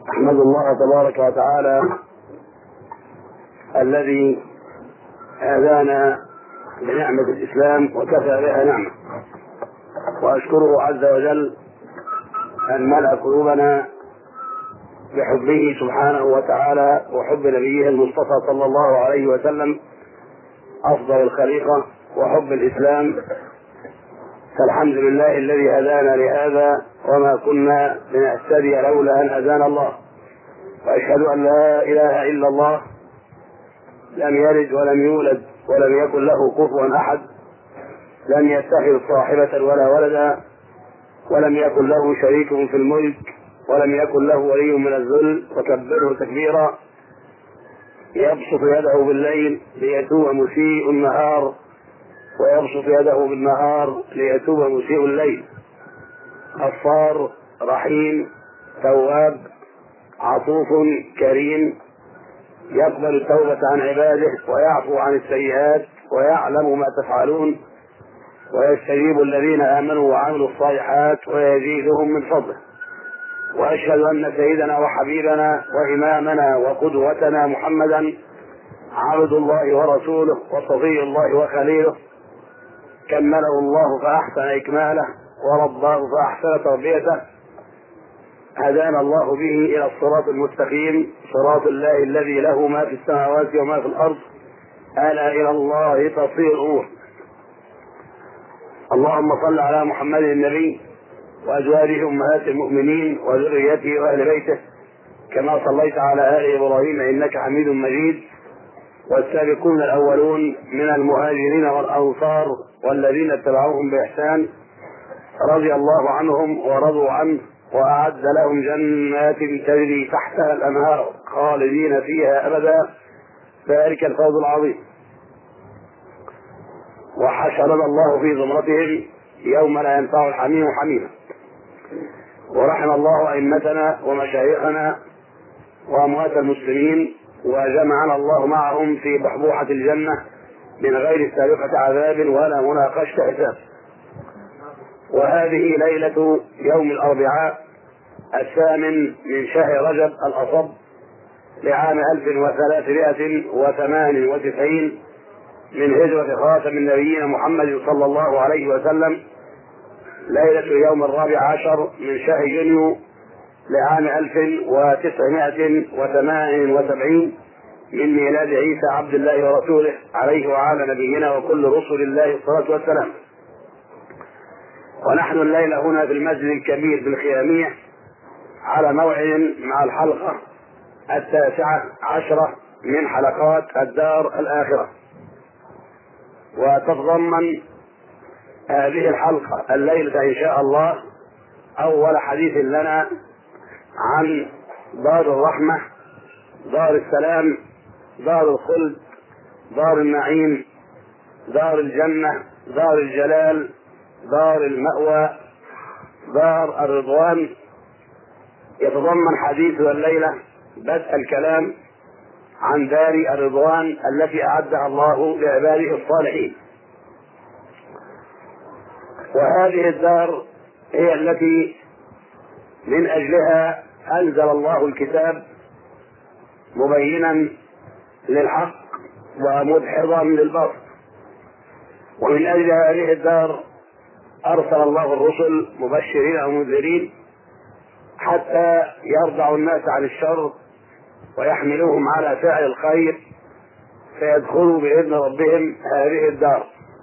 أحمد الله تبارك وتعالى الذي هدانا بنعمة الإسلام وكفى بها نعمة وأشكره عز وجل أن ملأ قلوبنا بحبه سبحانه وتعالى وحب نبيه المصطفى صلى الله عليه وسلم أفضل الخليقة وحب الإسلام فالحمد لله الذي هدانا لهذا وما كنا لنهتدي لولا أن هدانا الله وأشهد أن لا إله إلا الله لم يلد ولم يولد ولم يكن له كفوا أحد لم يتخذ صاحبة ولا ولدا ولم يكن له شريك في الملك ولم يكن له ولي من الذل وكبره تكبيرا يبسط يده بالليل ليتوب مسيء النهار ويبسط يده بالنهار ليتوب مسيء الليل غفار رحيم تواب عطوف كريم يقبل التوبة عن عباده ويعفو عن السيئات ويعلم ما تفعلون ويستجيب الذين آمنوا وعملوا الصالحات ويزيدهم من فضله وأشهد أن سيدنا وحبيبنا وإمامنا وقدوتنا محمدا عبد الله ورسوله وصفي الله وخليله كمله الله فأحسن إكماله ورباه فأحسن تربيته هدانا الله به إلى الصراط المستقيم صراط الله الذي له ما في السماوات وما في الأرض ألا إلى الله تصير الأمور اللهم صل على محمد النبي وأزواجه أمهات المؤمنين وذريته وأهل بيته كما صليت على آل إبراهيم إنك حميد مجيد والسابقون الأولون من المهاجرين والأنصار والذين اتبعوهم بإحسان رضي الله عنهم ورضوا عنه وأعد لهم جنات تجري تحتها الأنهار خالدين فيها أبدا ذلك الفوز العظيم وحشرنا الله في زمرتهم يوم لا ينفع الحميم حميما ورحم الله أئمتنا ومشايخنا وأموات المسلمين وجمعنا الله معهم في بحبوحة الجنة من غير سابقة عذاب ولا مناقشة حساب وهذه ليلة يوم الأربعاء الثامن من شهر رجب الأصب لعام 1398 من هجرة خاتم النبيين محمد صلى الله عليه وسلم ليلة يوم الرابع عشر من شهر يونيو لعام 1978 من ميلاد عيسى عبد الله ورسوله عليه وعلى نبينا وكل رسل الله الصلاة والسلام ونحن الليلة هنا في المسجد الكبير بالخيامية على موعد مع الحلقة التاسعة عشرة من حلقات الدار الآخرة وتتضمن هذه الحلقة الليلة إن شاء الله أول حديث لنا عن دار الرحمة دار السلام دار الخلد دار النعيم دار الجنة دار الجلال دار المأوى دار الرضوان يتضمن حديث الليلة بدء الكلام عن دار الرضوان التي أعدها الله لعباده الصالحين وهذه الدار هي التي من أجلها أنزل الله الكتاب مبينا للحق ومدحضا للباطل ومن أجل هذه الدار أرسل الله الرسل مبشرين ومنذرين حتى يرضع الناس عن الشر ويحملوهم على فعل الخير فيدخلوا بإذن ربهم هذه الدار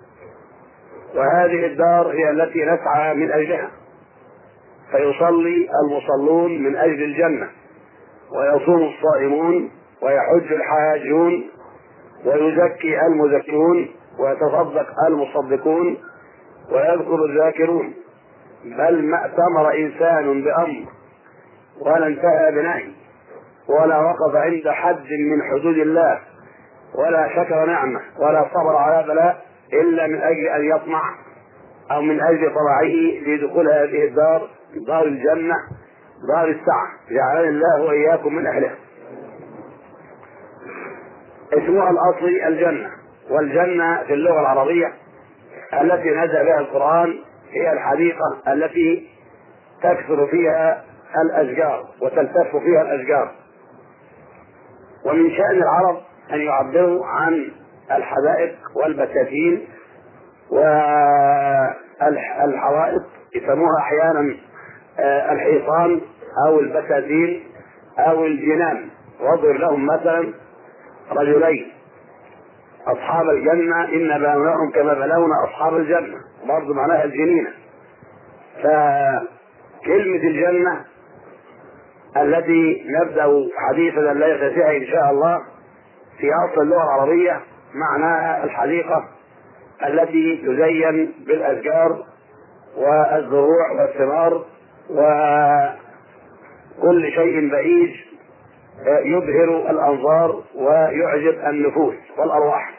وهذه الدار هي التي نسعى من أجلها فيصلي المصلون من أجل الجنة ويصوم الصائمون ويحج الحاجون ويزكي المزكون ويتصدق المصدقون ويذكر الذاكرون بل ما ائتمر إنسان بأمر ولا انتهى بنهي ولا وقف عند حد من حدود الله ولا شكر نعمة ولا صبر على بلاء إلا من أجل أن يطمع أو من أجل طمعه لدخول هذه الدار دار الجنة دار السعة جعلني الله وإياكم من أهلها اسمها الأصلي الجنة والجنة في اللغة العربية التي نزل بها القرآن هي الحديقة التي تكثر فيها الأشجار وتلتف فيها الأشجار ومن شأن العرب أن يعبروا عن الحدائق والبساتين والحوائط يسموها أحيانا آه، الحيطان أو البساتين أو الجنان واضرب لهم مثلا رجلين أصحاب الجنة إن بلوناهم كما بلونا أصحاب الجنة برضه معناها الجنينة فكلمة الجنة التي نبدأ حديثنا الليلة فيها إن شاء الله في أصل اللغة العربية معناها الحديقة التي تزين بالأشجار والزروع والثمار وكل شيء بعيد يبهر الأنظار ويعجب النفوس والأرواح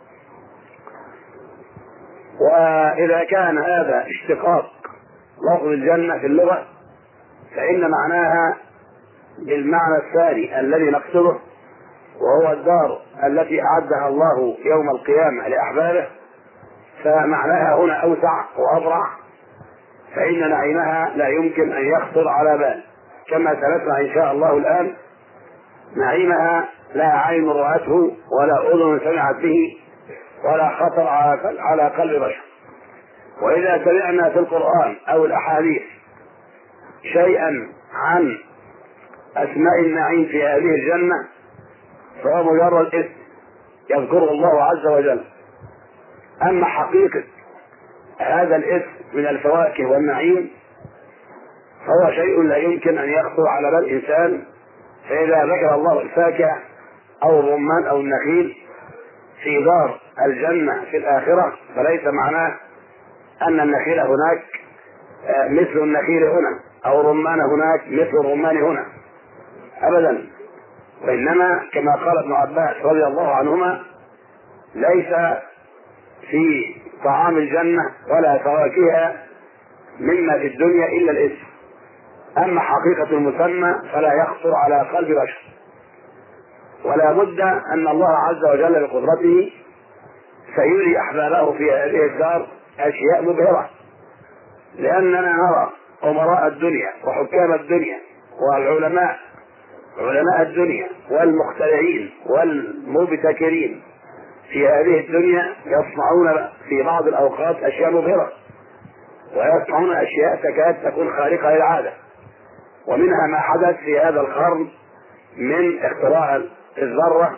وإذا كان هذا اشتقاق لفظ الجنة في اللغة فإن معناها بالمعنى الثاني الذي نقصده وهو الدار التي أعدها الله يوم القيامة لأحبابه فمعناها هنا أوسع وأبرع فإن نعيمها لا يمكن أن يخطر على بال كما سنسمع إن شاء الله الآن نعيمها لا عين رأته ولا أذن سمعت به ولا خطر على قلب بشر وإذا سمعنا في القرآن أو الأحاديث شيئا عن أسماء النعيم في هذه الجنة فهو مجرد اسم يذكره الله عز وجل أما حقيقة هذا الاسم من الفواكه والنعيم فهو شيء لا يمكن أن يخطر على بال إنسان فإذا ذكر الله الفاكهة أو الرمان أو النخيل في دار الجنة في الآخرة فليس معناه أن النخيل هناك آه، مثل النخيل هنا أو الرمان هناك مثل الرمان هنا أبدا وإنما كما قال ابن عباس رضي الله عنهما ليس في طعام الجنة ولا فواكهها مما في الدنيا إلا الاسم أما حقيقة المسمى فلا يخطر على قلب بشر ولا بد أن الله عز وجل بقدرته سيري أحبابه في هذه الدار أشياء مبهرة لأننا نرى أمراء الدنيا وحكام الدنيا والعلماء علماء الدنيا والمخترعين والمبتكرين في هذه الدنيا يصنعون في بعض الأوقات أشياء مبهرة ويصنعون أشياء تكاد تكون خارقة للعادة ومنها ما حدث في هذا القرن من اختراع الذرة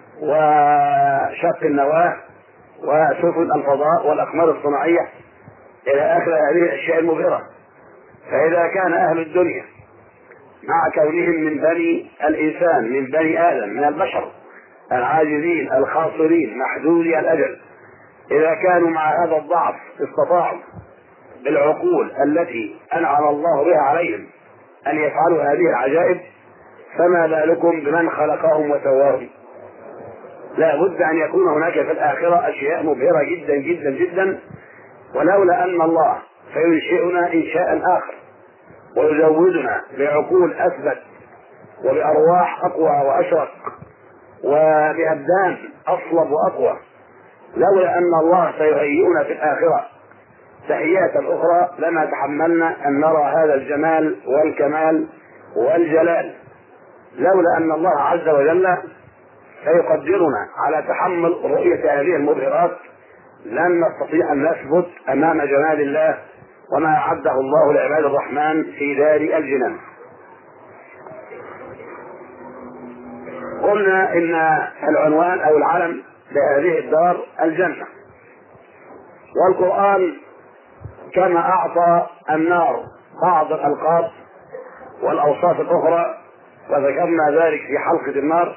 وشق النواة وسفن الفضاء والأقمار الصناعية إلى آخر هذه الأشياء المبهرة فإذا كان أهل الدنيا مع كونهم من بني الإنسان من بني آدم من البشر العاجزين الخاصرين محدودي الأجل إذا كانوا مع هذا الضعف استطاعوا بالعقول التي أنعم الله بها عليهم أن يفعلوا هذه العجائب فما بالكم بمن خلقهم وسواهم لا بد أن يكون هناك في الآخرة أشياء مبهرة جدا جدا جدا ولولا أن الله فينشئنا إنشاء آخر ويزودنا بعقول أثبت وبأرواح أقوى وأشرق وبأبدان أصلب وأقوى لولا أن الله سيهيئنا في الآخرة تحيات أخرى لما تحملنا أن نرى هذا الجمال والكمال والجلال لولا أن الله عز وجل سيقدرنا على تحمل رؤية هذه المبهرات لن نستطيع أن نثبت أمام جمال الله وما أعده الله لعباد الرحمن في دار الجنان قلنا إن العنوان أو العلم لهذه الدار الجنة والقرآن كما أعطى النار بعض الألقاب والأوصاف الأخرى وذكرنا ذلك في حلقة النار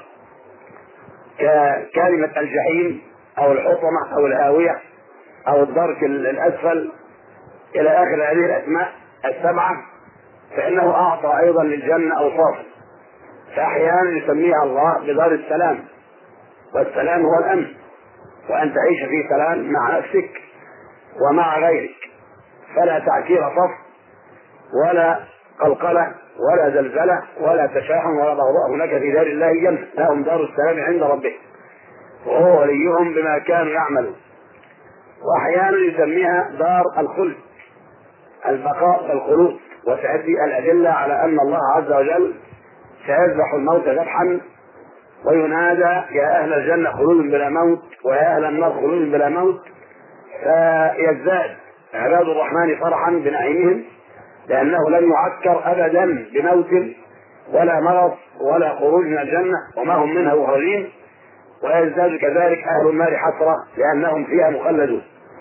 ككلمة الجحيم أو الحطمة أو الهاوية أو الدرك الأسفل إلى آخر هذه الأسماء السبعة فإنه أعطى أيضا للجنة أوصافا فأحيانا يسميها الله بدار السلام والسلام هو الأمن وأن تعيش في سلام مع نفسك ومع غيرك فلا تعكير صف ولا قلقلة ولا زلزلة ولا تشاحن ولا ضوضاء هناك في دار الله جنة لهم دار السلام عند ربهم وهو وليهم بما كانوا يعملون وأحيانا يسميها دار الخلد البقاء والخلود وتأتي الأدلة على أن الله عز وجل سيذبح الموت ذبحا وينادى يا أهل الجنة خلود بلا موت ويا أهل النار خلود بلا موت فيزداد عباد الرحمن فرحا بنعيمهم لأنه لن يعكر أبدا بموت ولا مرض ولا خروج من الجنة وما هم منها مخرجين ويزداد كذلك أهل النار حسرة لأنهم فيها مخلدون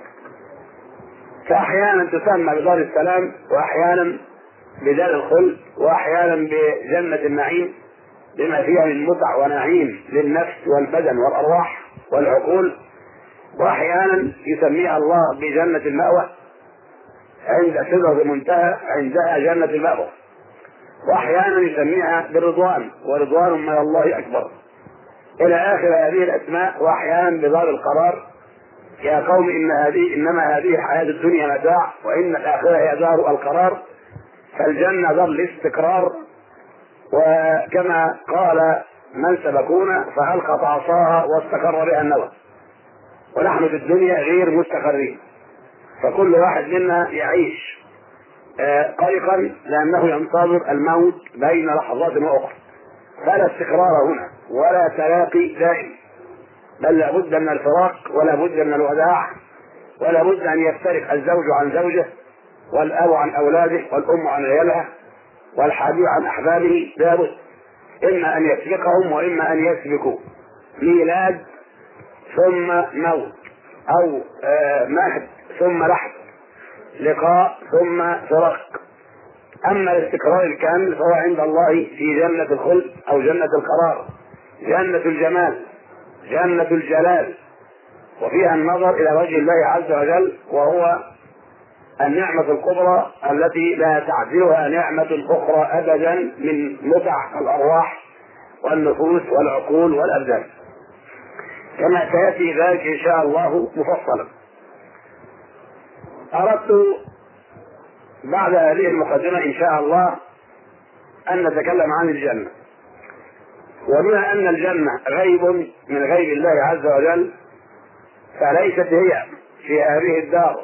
فأحيانا تسمى بدار السلام وأحيانا بدار الخلد وأحيانا بجنة النعيم بما فيها من متع ونعيم للنفس والبدن والأرواح والعقول وأحيانا يسميها الله بجنة المأوى عند سدرة المنتهى عندها جنة المأوى وأحيانا يسميها بالرضوان ورضوان من الله أكبر إلى آخر هذه الأسماء وأحيانا بدار القرار يا قوم إن هذه إنما هذه الحياة الدنيا متاع وإن الآخرة هي دار القرار فالجنة دار الاستقرار وكما قال من سبقونا فألقت عصاها واستقر بها النوى ونحن في الدنيا غير مستقرين فكل واحد منا يعيش قلقا لأنه ينتظر الموت بين لحظات وأخرى فلا استقرار هنا ولا تلاقي دائم بل لابد من الفراق ولا بد من الوداع ولا بد أن يفترق الزوج عن زوجه والأب عن أولاده والأم عن عيالها والحبيب عن أحبابه لابد إما أن يسبقهم وإما أن يسبقوا ميلاد ثم موت أو مهد ثم لحد لقاء ثم فراق أما الاستقرار الكامل فهو عند الله في جنة الخلد أو جنة القرار جنة الجمال جنة الجلال وفيها النظر إلى وجه الله عز وجل وهو النعمة الكبرى التي لا تعدلها نعمة أخرى أبدا من متع الأرواح والنفوس والعقول والأبدان كما سيأتي ذلك إن شاء الله مفصلا أردت بعد هذه المقدمة إن شاء الله أن نتكلم عن الجنة وبما أن الجنة غيب من غيب الله عز وجل فليست هي في هذه الدار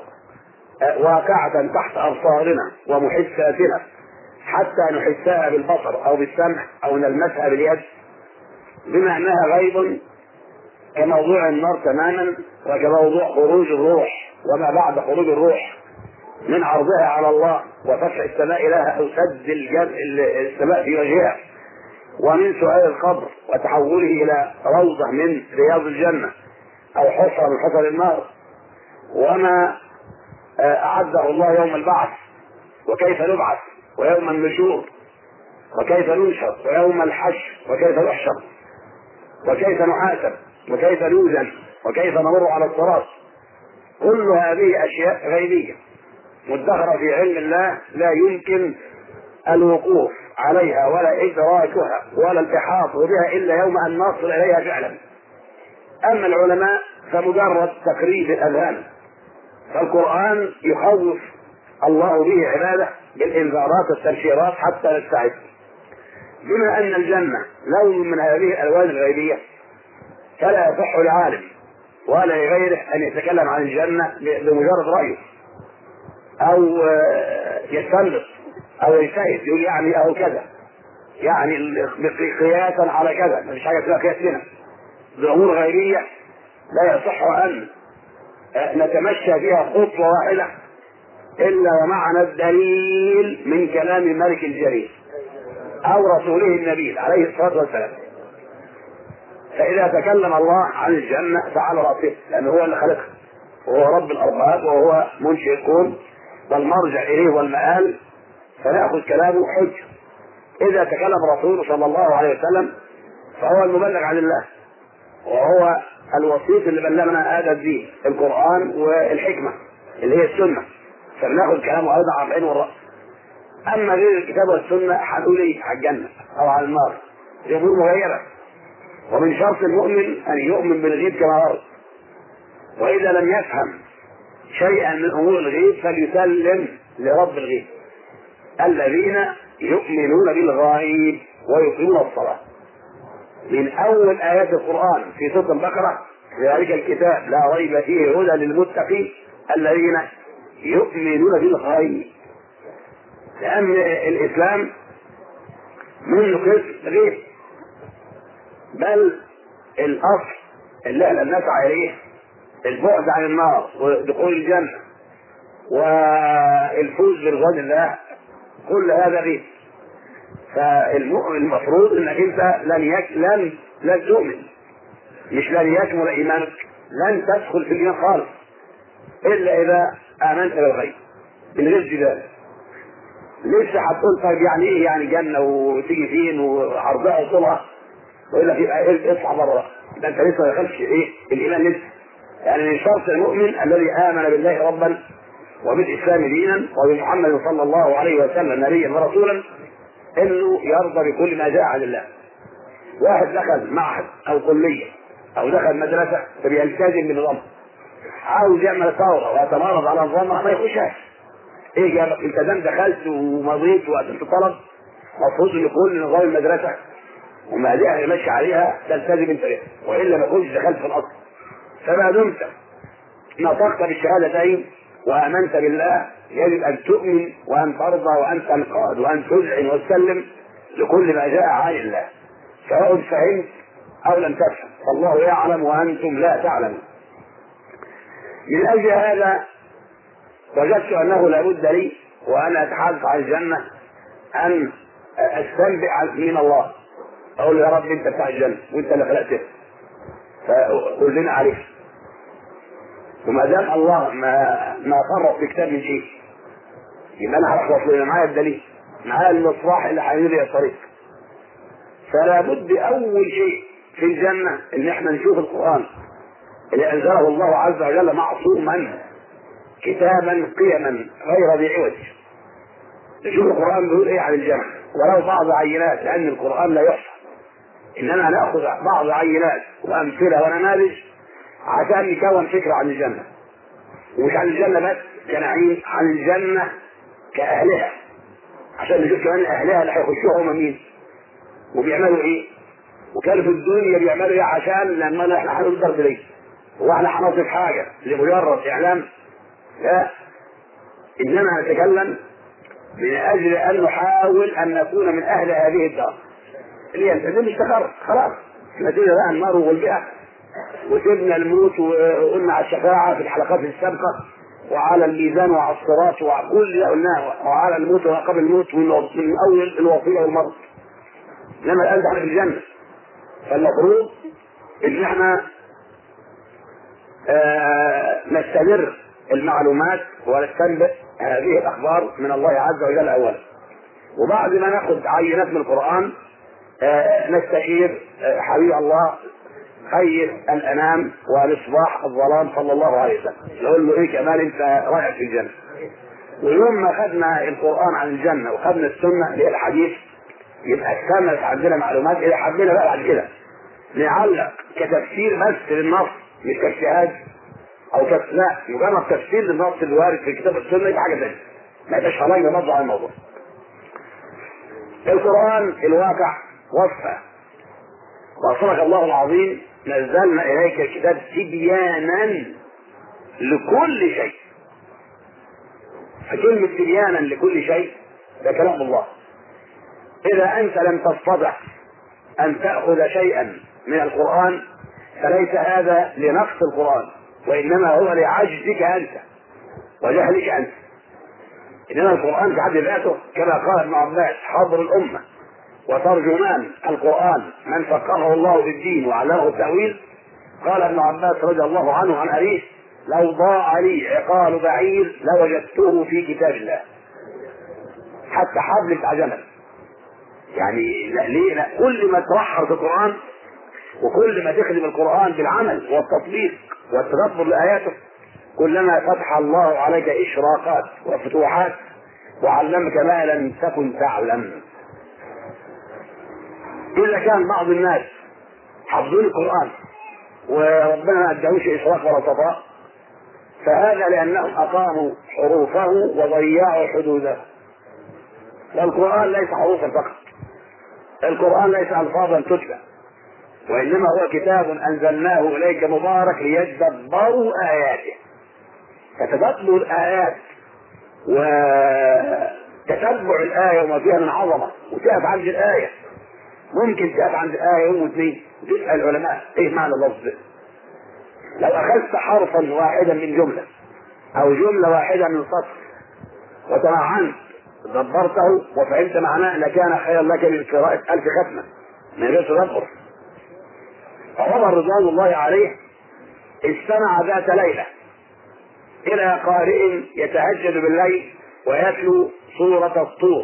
واقعة تحت أبصارنا ومحساتنا حتى نحسها بالبصر أو بالسمع أو نلمسها باليد بما أنها غيب كموضوع النار تماما وكموضوع خروج الروح وما بعد خروج الروح من عرضها على الله وفتح السماء لها أو سد السماء في وجهها ومن سؤال القبر وتحوله إلى روضة من رياض الجنة أو حفرة من حفر النار وما أعده الله يوم البعث وكيف نبعث ويوم النشور وكيف ننشر ويوم الحشر وكيف نحشر وكيف نحاسب وكيف نوزن وكيف نمر على الصراط كل هذه أشياء غيبية مدخرة في علم الله لا يمكن الوقوف عليها ولا إدراكها ولا الإحاط بها إلا يوم أن نصل إليها فعلا أما العلماء فمجرد تقريب الأذهان فالقرآن يخوف الله به عباده بالإنذارات والتبشيرات حتى نستعد بما أن الجنة لون من هذه الألوان الغيبية فلا يصح لعالم ولا لغيره أن يتكلم عن الجنة بمجرد رأيه أو يستنبط أو يجتهد يقول يعني أو كذا يعني قياسا على كذا ما فيش حاجة اسمها قياس هنا بأمور غيبية لا يصح أن نتمشى فيها خطوة واحدة إلا ومعنا الدليل من كلام الملك الجليل أو رسوله النبي عليه الصلاة والسلام فإذا تكلم الله عن الجنة فعلى رأسه لأنه هو اللي خلقها وهو رب الأرباب وهو منشئ الكون والمرجع إليه والمآل فنأخذ كلامه حجة إذا تكلم رسوله صلى الله عليه وسلم فهو المبلغ عن الله وهو الوسيط اللي بلغنا هذا الدين القرآن والحكمة اللي هي السنة فبناخذ كلامه أيضا على العين والرأس أما غير الكتاب والسنة هنقول إيه على الجنة أو على النار دي أمور مغيرة ومن شرط المؤمن أن يؤمن بالغيب كما ورد وإذا لم يفهم شيئا من أمور الغيب فليسلم لرب الغيب الذين يؤمنون بالغيب ويقيمون الصلاة من أول آيات القرآن في سورة البقرة ذلك الكتاب لا ريب فيه هدى للمتقين الذين يؤمنون بالغيب لأن الإسلام منه قسم غير بل الأصل اللي احنا بنسعى إليه البعد عن النار ودخول الجنة والفوز برضوان الله كل هذا غير فالمفروض انك انت لن يك... لن لن تؤمن مش لن يكمل ايمانك لن تدخل في الايمان خالص الا اذا امنت بالغيب من غير جدال لسه هتقول طيب يعني ايه يعني جنه وتيجي فين وعرضها وطولها ويقول لك يبقى إيه اطلع بره ده انت لسه ما دخلتش ايه الايمان لسه يعني من شرط المؤمن الذي امن بالله ربا وبالاسلام دينا وبمحمد صلى الله عليه وسلم نبيا ورسولا انه يرضى بكل ما جاء عن الله واحد دخل معهد او كليه او دخل مدرسه فبيلتزم بنظام عاوز يعمل ثوره ويتمرد على نظامها ما يخشهاش ايه جابك انت دام دخلت ومضيت وقدمت طلب المفروض ان كل نظام المدرسه وما اللي ماشي عليها تلتزم انت بها والا ما كنتش دخلت في الاصل فما دمت نطقت بالشهادتين وامنت بالله يجب ان تؤمن وان ترضى وان تنقاد وان تذعن وتسلم لكل ما جاء عن الله سواء فهمت او لم تفهم فالله يعلم وانتم لا تعلمون من اجل هذا وجدت انه لابد لي وانا اتحدث عن الجنه ان استنبئ من الله اقول له يا رب انت بتاع الجنه وانت اللي خلقته فقل لنا عليك وما دام الله ما ما فرط في كتاب من شيء يبقى انا هخلص لان معايا الدليل معايا المصباح اللي هينير الطريق فلا بد اول شيء في الجنه ان احنا نشوف القران اللي انزله الله عز وجل معصوما كتابا قيما غير ذي عوج نشوف القران بيقول ايه عن الجنه ولو بعض عينات لان القران لا يحصى اننا ناخذ بعض عينات وامثله ونماذج عشان نكون فكره عن الجنه ومش عن الجنه بس كنعيم عن الجنه كاهلها عشان نشوف كمان اهلها اللي هيخشوها هم مين وبيعملوا ايه وكانوا في الدنيا بيعملوا ايه عشان لما احنا هنقدر ليه واحنا هنصف حاجه لمجرد اعلام لا انما نتكلم من اجل ان نحاول ان نكون من اهل هذه الدار اللي يلتزم استقر خلاص نتيجه بقى النار والبيئه وسيبنا الموت وقلنا على الشفاعه في الحلقات السابقه وعلى الميزان وعلى الصراط وعلى كل ده قلناه وعلى الموت وقبل الموت من اول الوصيه والمرض انما الان احنا في الجنه فالمفروض ان احنا آه نستمر المعلومات ونستنبئ هذه الاخبار من الله عز وجل اولا وبعد ما ناخذ عينات من القران آه نستشير آه حبيب الله خير الانام ومصباح الظلام صلى الله عليه وسلم نقول له ايه كمان انت رايح في الجنه ويوم ما خدنا القران عن الجنه وخدنا السنه اللي هي الحديث يبقى اكتملت عندنا معلومات اذا حبينا بقى بعد كده نعلق كتفسير بس للنص مش كاجتهاد او كف لا مجرد تفسير للنص الوارد في كتاب السنه يبقى حاجه ثانيه ما يبقاش خلاص برضه على الموضوع القران الواقع وصفه وصفك الله العظيم نزلنا اليك الكتاب تبيانا لكل شيء فكلمة تبيانا لكل شيء ده كلام الله إذا أنت لم تستطع أن تأخذ شيئا من القرآن فليس هذا لنقص القرآن وإنما هو لعجزك أنت وجهلك أنت إنما القرآن في حد ذاته كما قال ابن عباس حضر الأمة وترجمان القرآن من فقهه الله في الدين وعلمه التأويل قال ابن عباس رضي الله عنه عن أبيه لو ضاع لي عقال بعير لوجدته في كتاب الله حتى حبل بتاع جمل يعني لا ليه لا كل ما ترحر في القرآن وكل ما تخدم القرآن بالعمل والتطبيق والتدبر لآياته كلما فتح الله عليك إشراقات وفتوحات وعلمك ما لم تكن تعلم إذا كان بعض الناس حافظين القرآن وربنا ما اداهوش إشراق ولا صفاء فهذا لأنهم أقاموا حروفه وضيعوا حدوده والقرآن ليس حروفا فقط القرآن ليس ألفاظا تتلى وإنما هو كتاب أنزلناه إليك مبارك ليتدبروا آياته فتدبر الآيات تتبع الآية وما فيها من عظمة وتقف عند الآية ممكن تقف عند آية يوم واثنين وتسأل العلماء إيه معنى اللفظ ده؟ لو أخذت حرفا واحدا من جملة أو جملة واحدة من سطر وتمعنت دبرته وفهمت معناه لكان خيرا لك من قراءة ألف ختمة من غير تدبر فعمر رضوان الله عليه استمع ذات ليلة إلى قارئ يتهجد بالليل ويتلو سورة الطور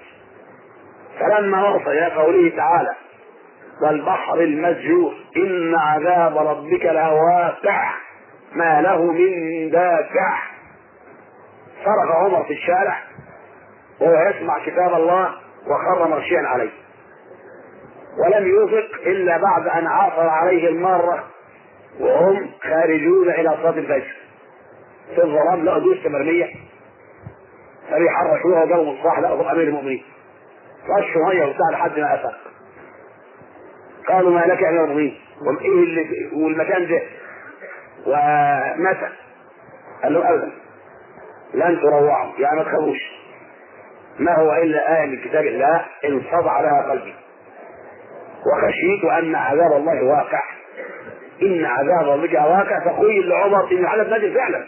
فلما وصل إلى قوله تعالى والبحر المسجور إن عذاب ربك لواقع ما له من دافع صرخ عمر في الشارع وهو يسمع كتاب الله وخر مغشيا عليه ولم يوفق إلا بعد أن عاصر عليه المارة وهم خارجون إلى صلاة الفجر في الظلام لقوا دوسة مرمية فبيحركوها وجابوا مصباح لقوا أمير المؤمنين رشوا مية وبتاع لحد ما أفق قالوا ما لك يا أمير المؤمنين وإيه اللي والمكان ده ومتى قال له أبدا لن تروعوا يعني ما تخافوش ما هو إلا آية من كتاب الله انصدع لها قلبي وخشيت أن عذاب الله واقع إن عذاب ربك واقع فقيل لعمر إن العذاب نازل فعلا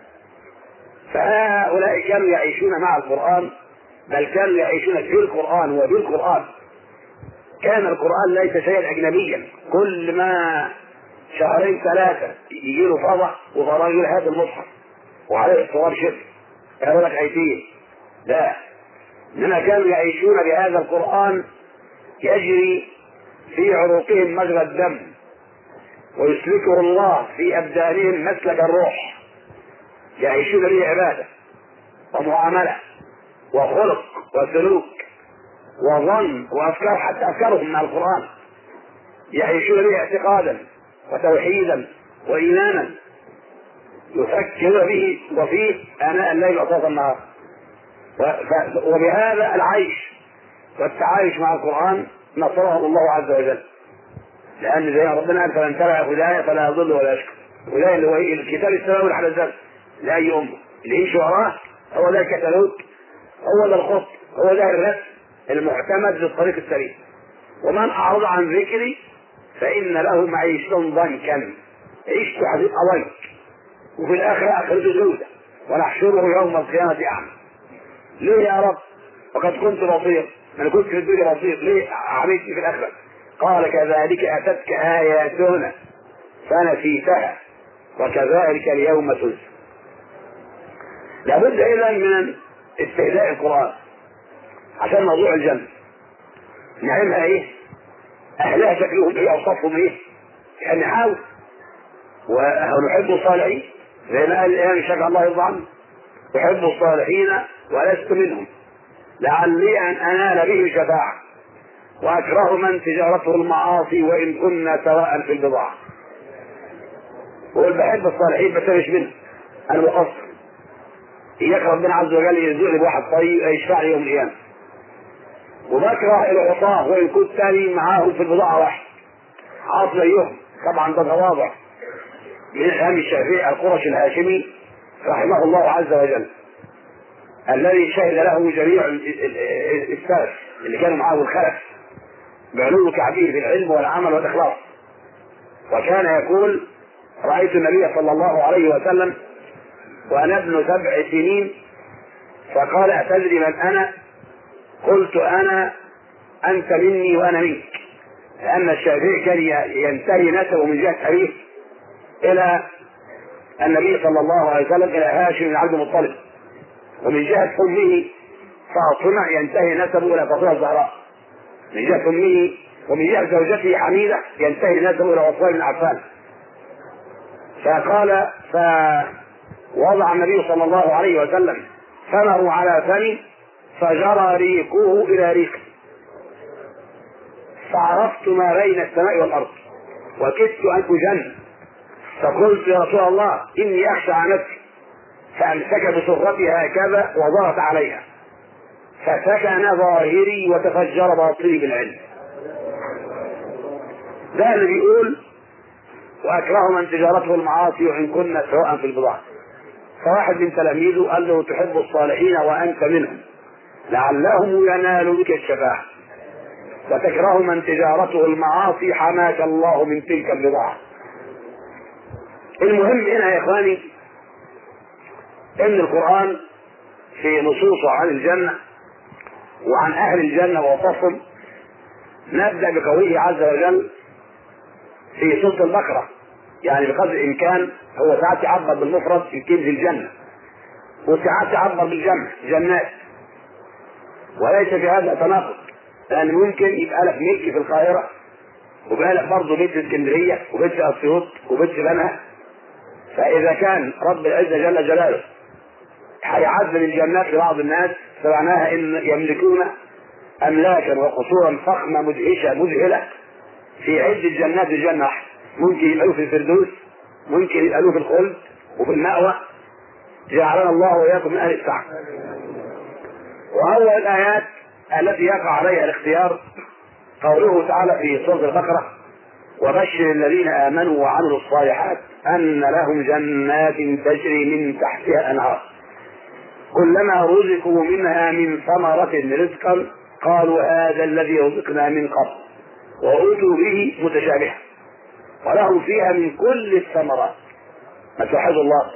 فهؤلاء كانوا يعيشون مع القرآن بل كانوا يعيشون في القرآن وبالقرآن كان القرآن ليس شيئا أجنبيا كل ما شهرين ثلاثة يجي له فضع وفضع يقول هذا المصحف وعليه الصواب شرك يقول لك أيتين لا إنما كانوا يعيشون بهذا القرآن يجري في عروقهم مجرى الدم ويسلكه الله في أبدانهم مسلك الروح يعيشون به عبادة ومعاملة وخلق وسلوك وظن وأفكار حتى أفكارهم مع القرآن يعيشون به اعتقادا وتوحيدا وإيمانا يفكر به وفيه آناء الليل وأطراف النهار وبهذا العيش والتعايش مع القرآن نصره الله عز وجل لأن زي ما ربنا قال فمن تبع هدايا فلا يضل ولا يشكر هدايا اللي هو الكتاب السماوي على الزمن لأي أمة اللي يمشي وراه هو ده الكتالوج هو ده الخط هو ده الرسم المعتمد للطريق السليم ومن أعرض عن ذكري فإن له معيشة ضنكا عيشته حديث ضنك وفي الآخرة آخرته جودة ونحشره يوم القيامة أعمى ليه يا رب وقد كنت بصير أنا كنت في الدنيا بصير ليه عملتني في الآخرة قال كذلك أتتك آياتنا فنسيتها وكذلك اليوم تنسى لابد اذا من استهداء القران عشان موضوع الجنه نعملها ايه اهلها شكلهم ايه اوصافهم ايه يعني نحاول ونحب الصالحين زي ما قال الامام الشافعي الله يرضى عنه احب الصالحين ولست منهم لعلي ان انال بهم شفاعه واكره من تجارته المعاصي وان كنا سواء في البضاعه بقول بحب الصالحين بس مش منهم انا مقصر إياك ربنا عز وجل يرزقني بواحد طيب يشفع لي يوم القيامة وبكره العصاة وإن كنت تاني معاهم في البضاعة واحد عاص زيهم طبعا ده تواضع من الإمام الشافعي القرشي الهاشمي رحمه الله عز وجل الذي شهد له جميع السلف اللي كانوا معاه الخلف بعلو كعبيه في العلم والعمل والإخلاص وكان يقول رأيت النبي صلى الله عليه وسلم وأنا ابن سبع سنين فقال أتدري من أنا؟ قلت أنا أنت مني وأنا منك لأن الشافعي كان ينتهي نسبه من جهة أبيه إلى النبي صلى الله عليه وسلم إلى هاشم بن عبد المطلب ومن جهة أمه فاطمة ينتهي نسبه إلى فاطمة الزهراء من جهة أمه ومن جهة زوجته حميدة ينتهي نسبه إلى عثمان بن عفان فقال ف وضع النبي صلى الله عليه وسلم فمه على فمي فجرى ريقه الى ريقي فعرفت ما بين السماء والارض وكدت ان اجن فقلت يا رسول الله اني اخشى على نفسي فامسك بصرتي هكذا وضغط عليها فسكن ظاهري وتفجر باطني بالعلم ده اللي بيقول واكره من تجارته المعاصي وان كنا سواء في البضاعه فواحد من تلاميذه قال له تحب الصالحين وانت منهم لعلهم ينال بك الشفاعة وتكره من تجارته المعاصي حماك الله من تلك البضاعة المهم هنا يا إخواني إن القرآن في نصوصه عن الجنة وعن أهل الجنة ووصفهم نبدأ بقوله عز وجل في سورة البقرة يعني بقدر الإمكان هو ساعات يعبر بالمفرد في كنز الجنة وساعات يعبر بالجمع جنات وليس في هذا تناقض لأن ممكن يبقى لك ملك في القاهرة ويبقى لك برضه بيت في اسكندرية وبيت في أسيوط وبيت في بنها فإذا كان رب العزة جل جلاله هيعذب الجنات لبعض الناس فمعناها ان يملكون املاكا وقصورا فخمه مدهشه مذهله في عز الجنات الجنه واحده ممكن يبقى في الفردوس ممكن يبقى في الخلد وفي المأوى جعلنا الله واياكم من اهل السعه واول الايات التي يقع عليها الاختيار قوله تعالى في سوره البقره وبشر الذين امنوا وعملوا الصالحات ان لهم جنات تجري من تحتها انهار كلما رزقوا منها من ثمرة رزقا قالوا هذا الذي رزقنا من قبل وأوتوا به متشابها ولهم فيها من كل الثمرات ما توحد الله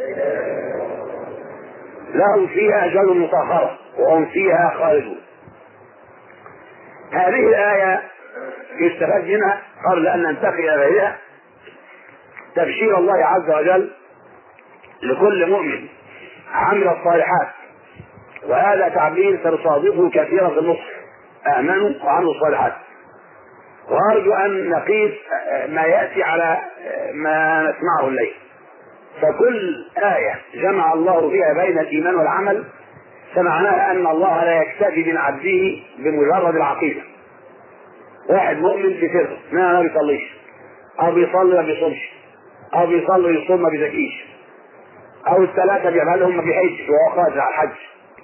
لهم فيها أجل مطهرة وهم فيها خالدون هذه الآية يستفاد منها قبل أن ننتقل إلى غيرها تبشير الله عز وجل لكل مؤمن عمل الصالحات وهذا تعبير سنصادفه كثيرا في النص امنوا وعملوا الصالحات وارجو ان نقيس ما ياتي على ما نسمعه الليل فكل آية جمع الله فيها بين الإيمان والعمل فمعناها أن الله لا يكتفي من عبده بمجرد العقيدة واحد مؤمن في سر ما ما بيصليش أو بيصلي ما بيصومش أو بيصلي ويصوم ما بيزكيش أو الثلاثة بيعملهم ما بيحجش وهو قادر على الحج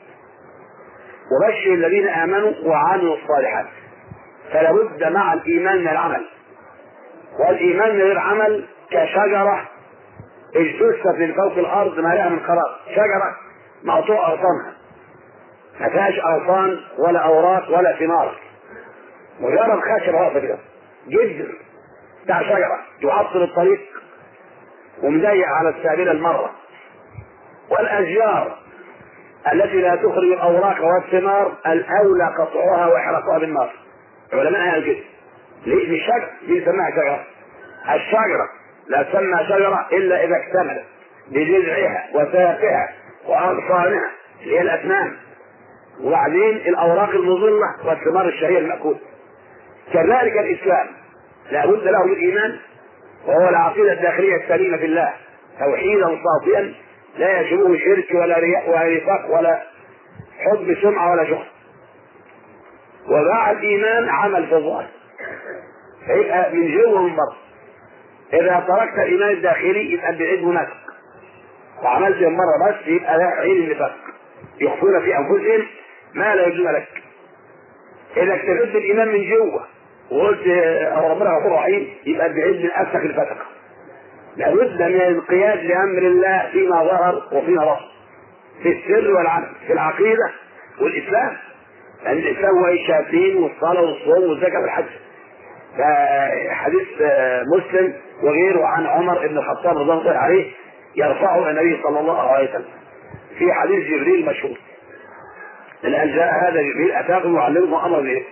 وبشر الذين امنوا وعملوا الصالحات فلا بد مع الايمان من العمل والايمان من غير عمل كشجره اجتثت من فوق الارض ما لها من قرار شجره مقطوع اغصانها ما فيهاش اغصان ولا اوراق ولا ثمار مجرد خشبه واقفه كده جذر بتاع شجره يعطل الطريق ومضيق على السابله المره والاشجار التي لا تخرج الاوراق والثمار الاولى قطعها واحراقها بالنار علماء قال كده ليه مش شجره دي سماها شجره الشجره لا تسمى شجره الا اذا اكتملت بجذعها وساقها واغصانها اللي هي الاسنان وبعدين الاوراق المظله والثمار الشهيه الماكوله كذلك الاسلام لا بد له من الايمان وهو العقيده الداخليه السليمه في الله توحيدا صافيا لا يشبهه شرك ولا رياء ولا نفاق ولا حب سمعة ولا شهرة ومع الإيمان عمل في الظاهر فيبقى من جوه ومن بره إذا تركت الإيمان الداخلي يبقى بعيد هناك وعملت من مرة بس يبقى ده عين النفاق يخفون في أنفسهم ما لا يجوز لك إذا اكتفيت بالإيمان من جوه وقلت ربنا غفور رحيم يبقى بعيد من أفسخ الفتقة لابد من الانقياد لامر الله فيما ظهر وفيما بطن في السر والعمل في العقيده والاسلام لان الاسلام هو الشهادتين والصلاه والصوم والزكاه والحج فحديث مسلم وغيره عن عمر بن الخطاب رضي الله عليه يرفعه النبي صلى الله عليه وسلم في حديث جبريل مشهور الان جاء هذا جبريل اتاكم يعلمكم امر به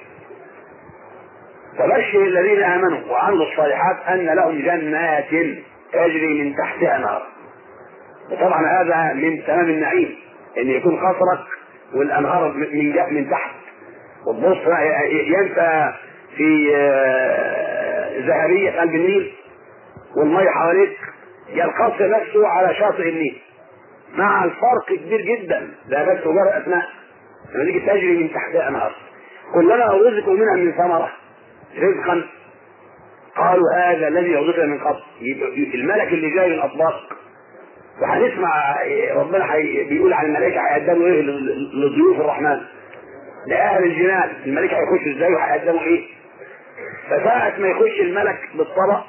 فبشر الذين امنوا وعملوا الصالحات ان لهم جنات تجري من تحتها نار وطبعا هذا من تمام النعيم ان يكون قصرك والانهار من جاء من تحت وتبص ينسى في ذهبية قلب النيل والمية حواليك يا القصر نفسه على شاطئ النيل مع الفرق كبير جدا ده بس مجرد اسماء لما تيجي تجري من تحتها انهار كلما رزقوا منها من ثمرة رزقا قالوا هذا الذي يرزقنا من قبل الملك اللي جاي الاطباق وهنسمع ربنا حي... بيقول عن الملائكه هيقدموا ايه لضيوف الرحمن لاهل الجنان الملائكه هيخشوا ازاي وهيقدموا ايه فساعة ما يخش الملك بالطبق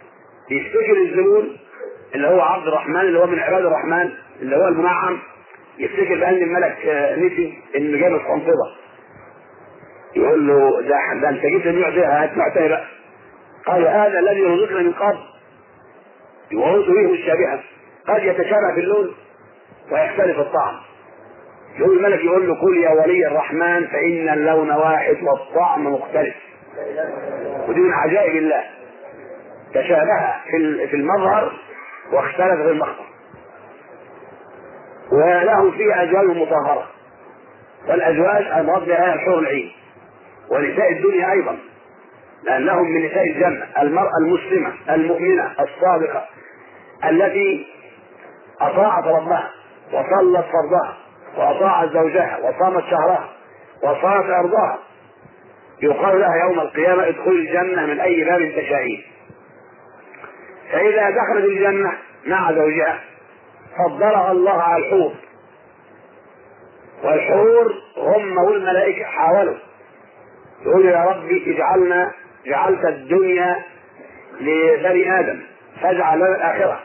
يفتكر الزبون اللي هو عبد الرحمن اللي هو من عباد الرحمن اللي هو المنعم يفتكر بان الملك آه، نسي انه جاب القنفذه يقول له ده ده انت جبت النوع ده هات نوع تاني بقى قال هذا الذي رزقنا من قبل وهو به الشابهه قد يتشابه في اللون ويختلف الطعم يقول الملك يقول له كل يا ولي الرحمن فان اللون واحد والطعم مختلف ودي من عجائب الله تشابه في في المظهر واختلف في المخبر وله فيه ازواج مطهره والازواج المراد بها الحور العين ونساء الدنيا ايضا لانهم من نساء الجنه المراه المسلمه المؤمنه الصادقه التي اطاعت ربها وصلت فرضها واطاعت زوجها وصامت شهرها وصامت ارضها يقال لها يوم القيامه ادخل الجنه من اي باب تشائين فاذا دخلت الجنه مع زوجها فضلها الله على الحور والحور هم والملائكة حاولوا يقولوا يا ربي اجعلنا جعلت الدنيا لبني آدم فاجعل لنا الآخرة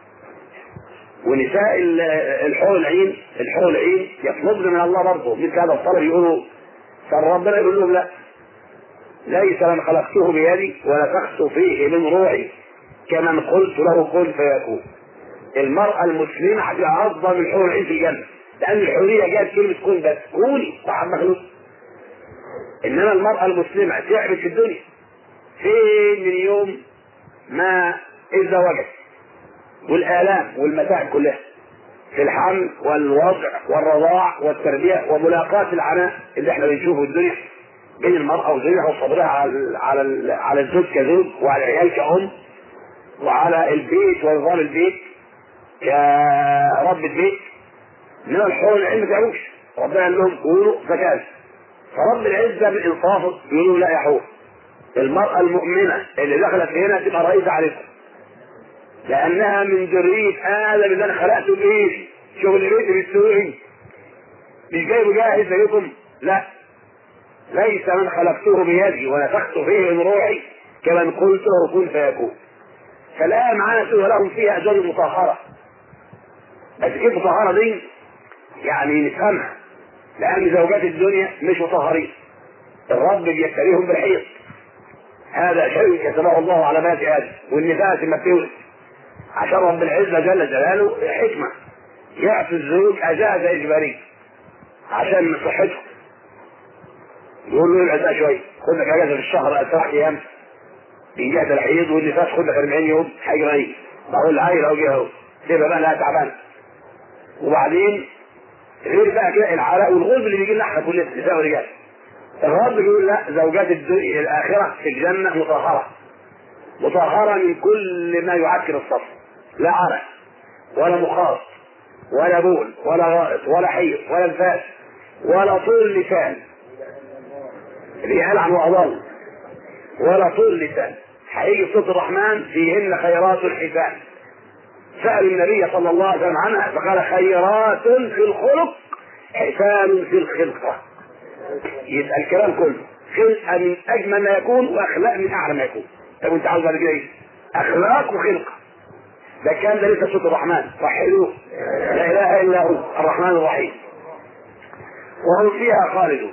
ونساء الحور العين الحور العين يطلبن من الله برضه مثل هذا الطلب يقولوا فربنا يقول لهم لا ليس من خلقته بيدي ونفخت فيه من روحي كمن قلت له كن فيكون المرأة المسلمة هتبقى أفضل من حور العين في الجنة لأن الحورية جاءت كلمة كون بس كوني صح مخلوق إنما المرأة المسلمة تعبت في الدنيا فين من يوم ما اتزوجت والآلام والمتاعب كلها في الحمل والوضع والرضاع والتربية وملاقاة العناء اللي احنا بنشوفه في الدنيا بين المرأة وزوجها وصبرها على على على الزوج كزوج وعلى العيال كأم وعلى البيت ونظام البيت كرب البيت انما الحور العلم ما تعملوش ربنا قال لهم كونوا فكان فرب العزه بالانصاف يقولوا لا يا حور المرأة المؤمنة اللي دخلت هنا تبقى رئيسة عليكم لأنها من ذرية آدم اللي أنا خلقته بإيدي شغل بيتي بالسوء مش جايبه جاهز زيكم لا ليس من خلقته بيدي ونفخت فيه من روحي كمن قلته كن فيكون فالآية معانا سوى لهم فيها أزواج مطهرة بس كيف الطهارة دي يعني نفهمها لأن زوجات الدنيا مش مطهرين الرب بيبتليهم بالحيض هذا شيء كتبه الله على بنات آدم والنساء لما بتولد عشان رب العزة جل جلاله حكمة يعطي الزوج أجازة إجبارية عشان صحته يقول له العزاء شوية خد لك أجازة في الشهر أسرع أيام بيجي الحيض والنفاس خد لك 40 يوم حاجة غريبة بقول العيل أهو جه أهو سيبها بقى لها تعبان وبعدين غير بقى كده العراء والغلب اللي بيجي لنا احنا كلنا نساء ورجال الرب بيقول لا زوجات الدنيا الاخره في الجنه مطهره مطهره من كل ما يعكر الصف لا عرق ولا مخاط ولا بول ولا غائط ولا حيض ولا نفاس ولا طول لسان اللي ألعن وأضل ولا طول لسان هيجي صوت الرحمن فيهن خيرات حسان سأل النبي صلى الله عليه وسلم عنها فقال خيرات في الخلق حسان في الخلقة يبقى الكلام كله خلقة من أجمل ما يكون وأخلاق من أعلى ما يكون طب أنت عاوز بعد كده إيه؟ أخلاق وخلقة ده كان ده لسه صوت الرحمن وحدوه لا إله إلا هو الرحمن الرحيم وهم فيها خالدون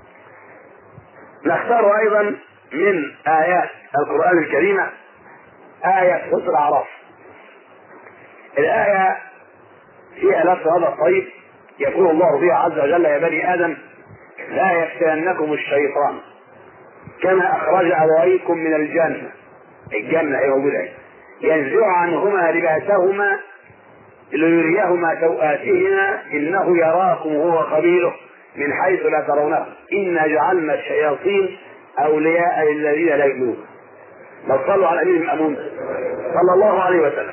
نختار أيضا من آيات القرآن الكريمة آية سورة الأعراف الآية فيها نفس هذا الطيب يقول الله فيها عز وجل يا بني آدم لا يفتنكم الشيطان كما أخرج أبويكم من الجنة الجنة هي موجودة ينزع عنهما لباسهما ليريهما سوآتهما إنه يراكم هو قبيله من حيث لا ترونه إنا جعلنا الشياطين أولياء للذين لا يؤمنون بل صلوا على أمير المأمون صلى الله عليه وسلم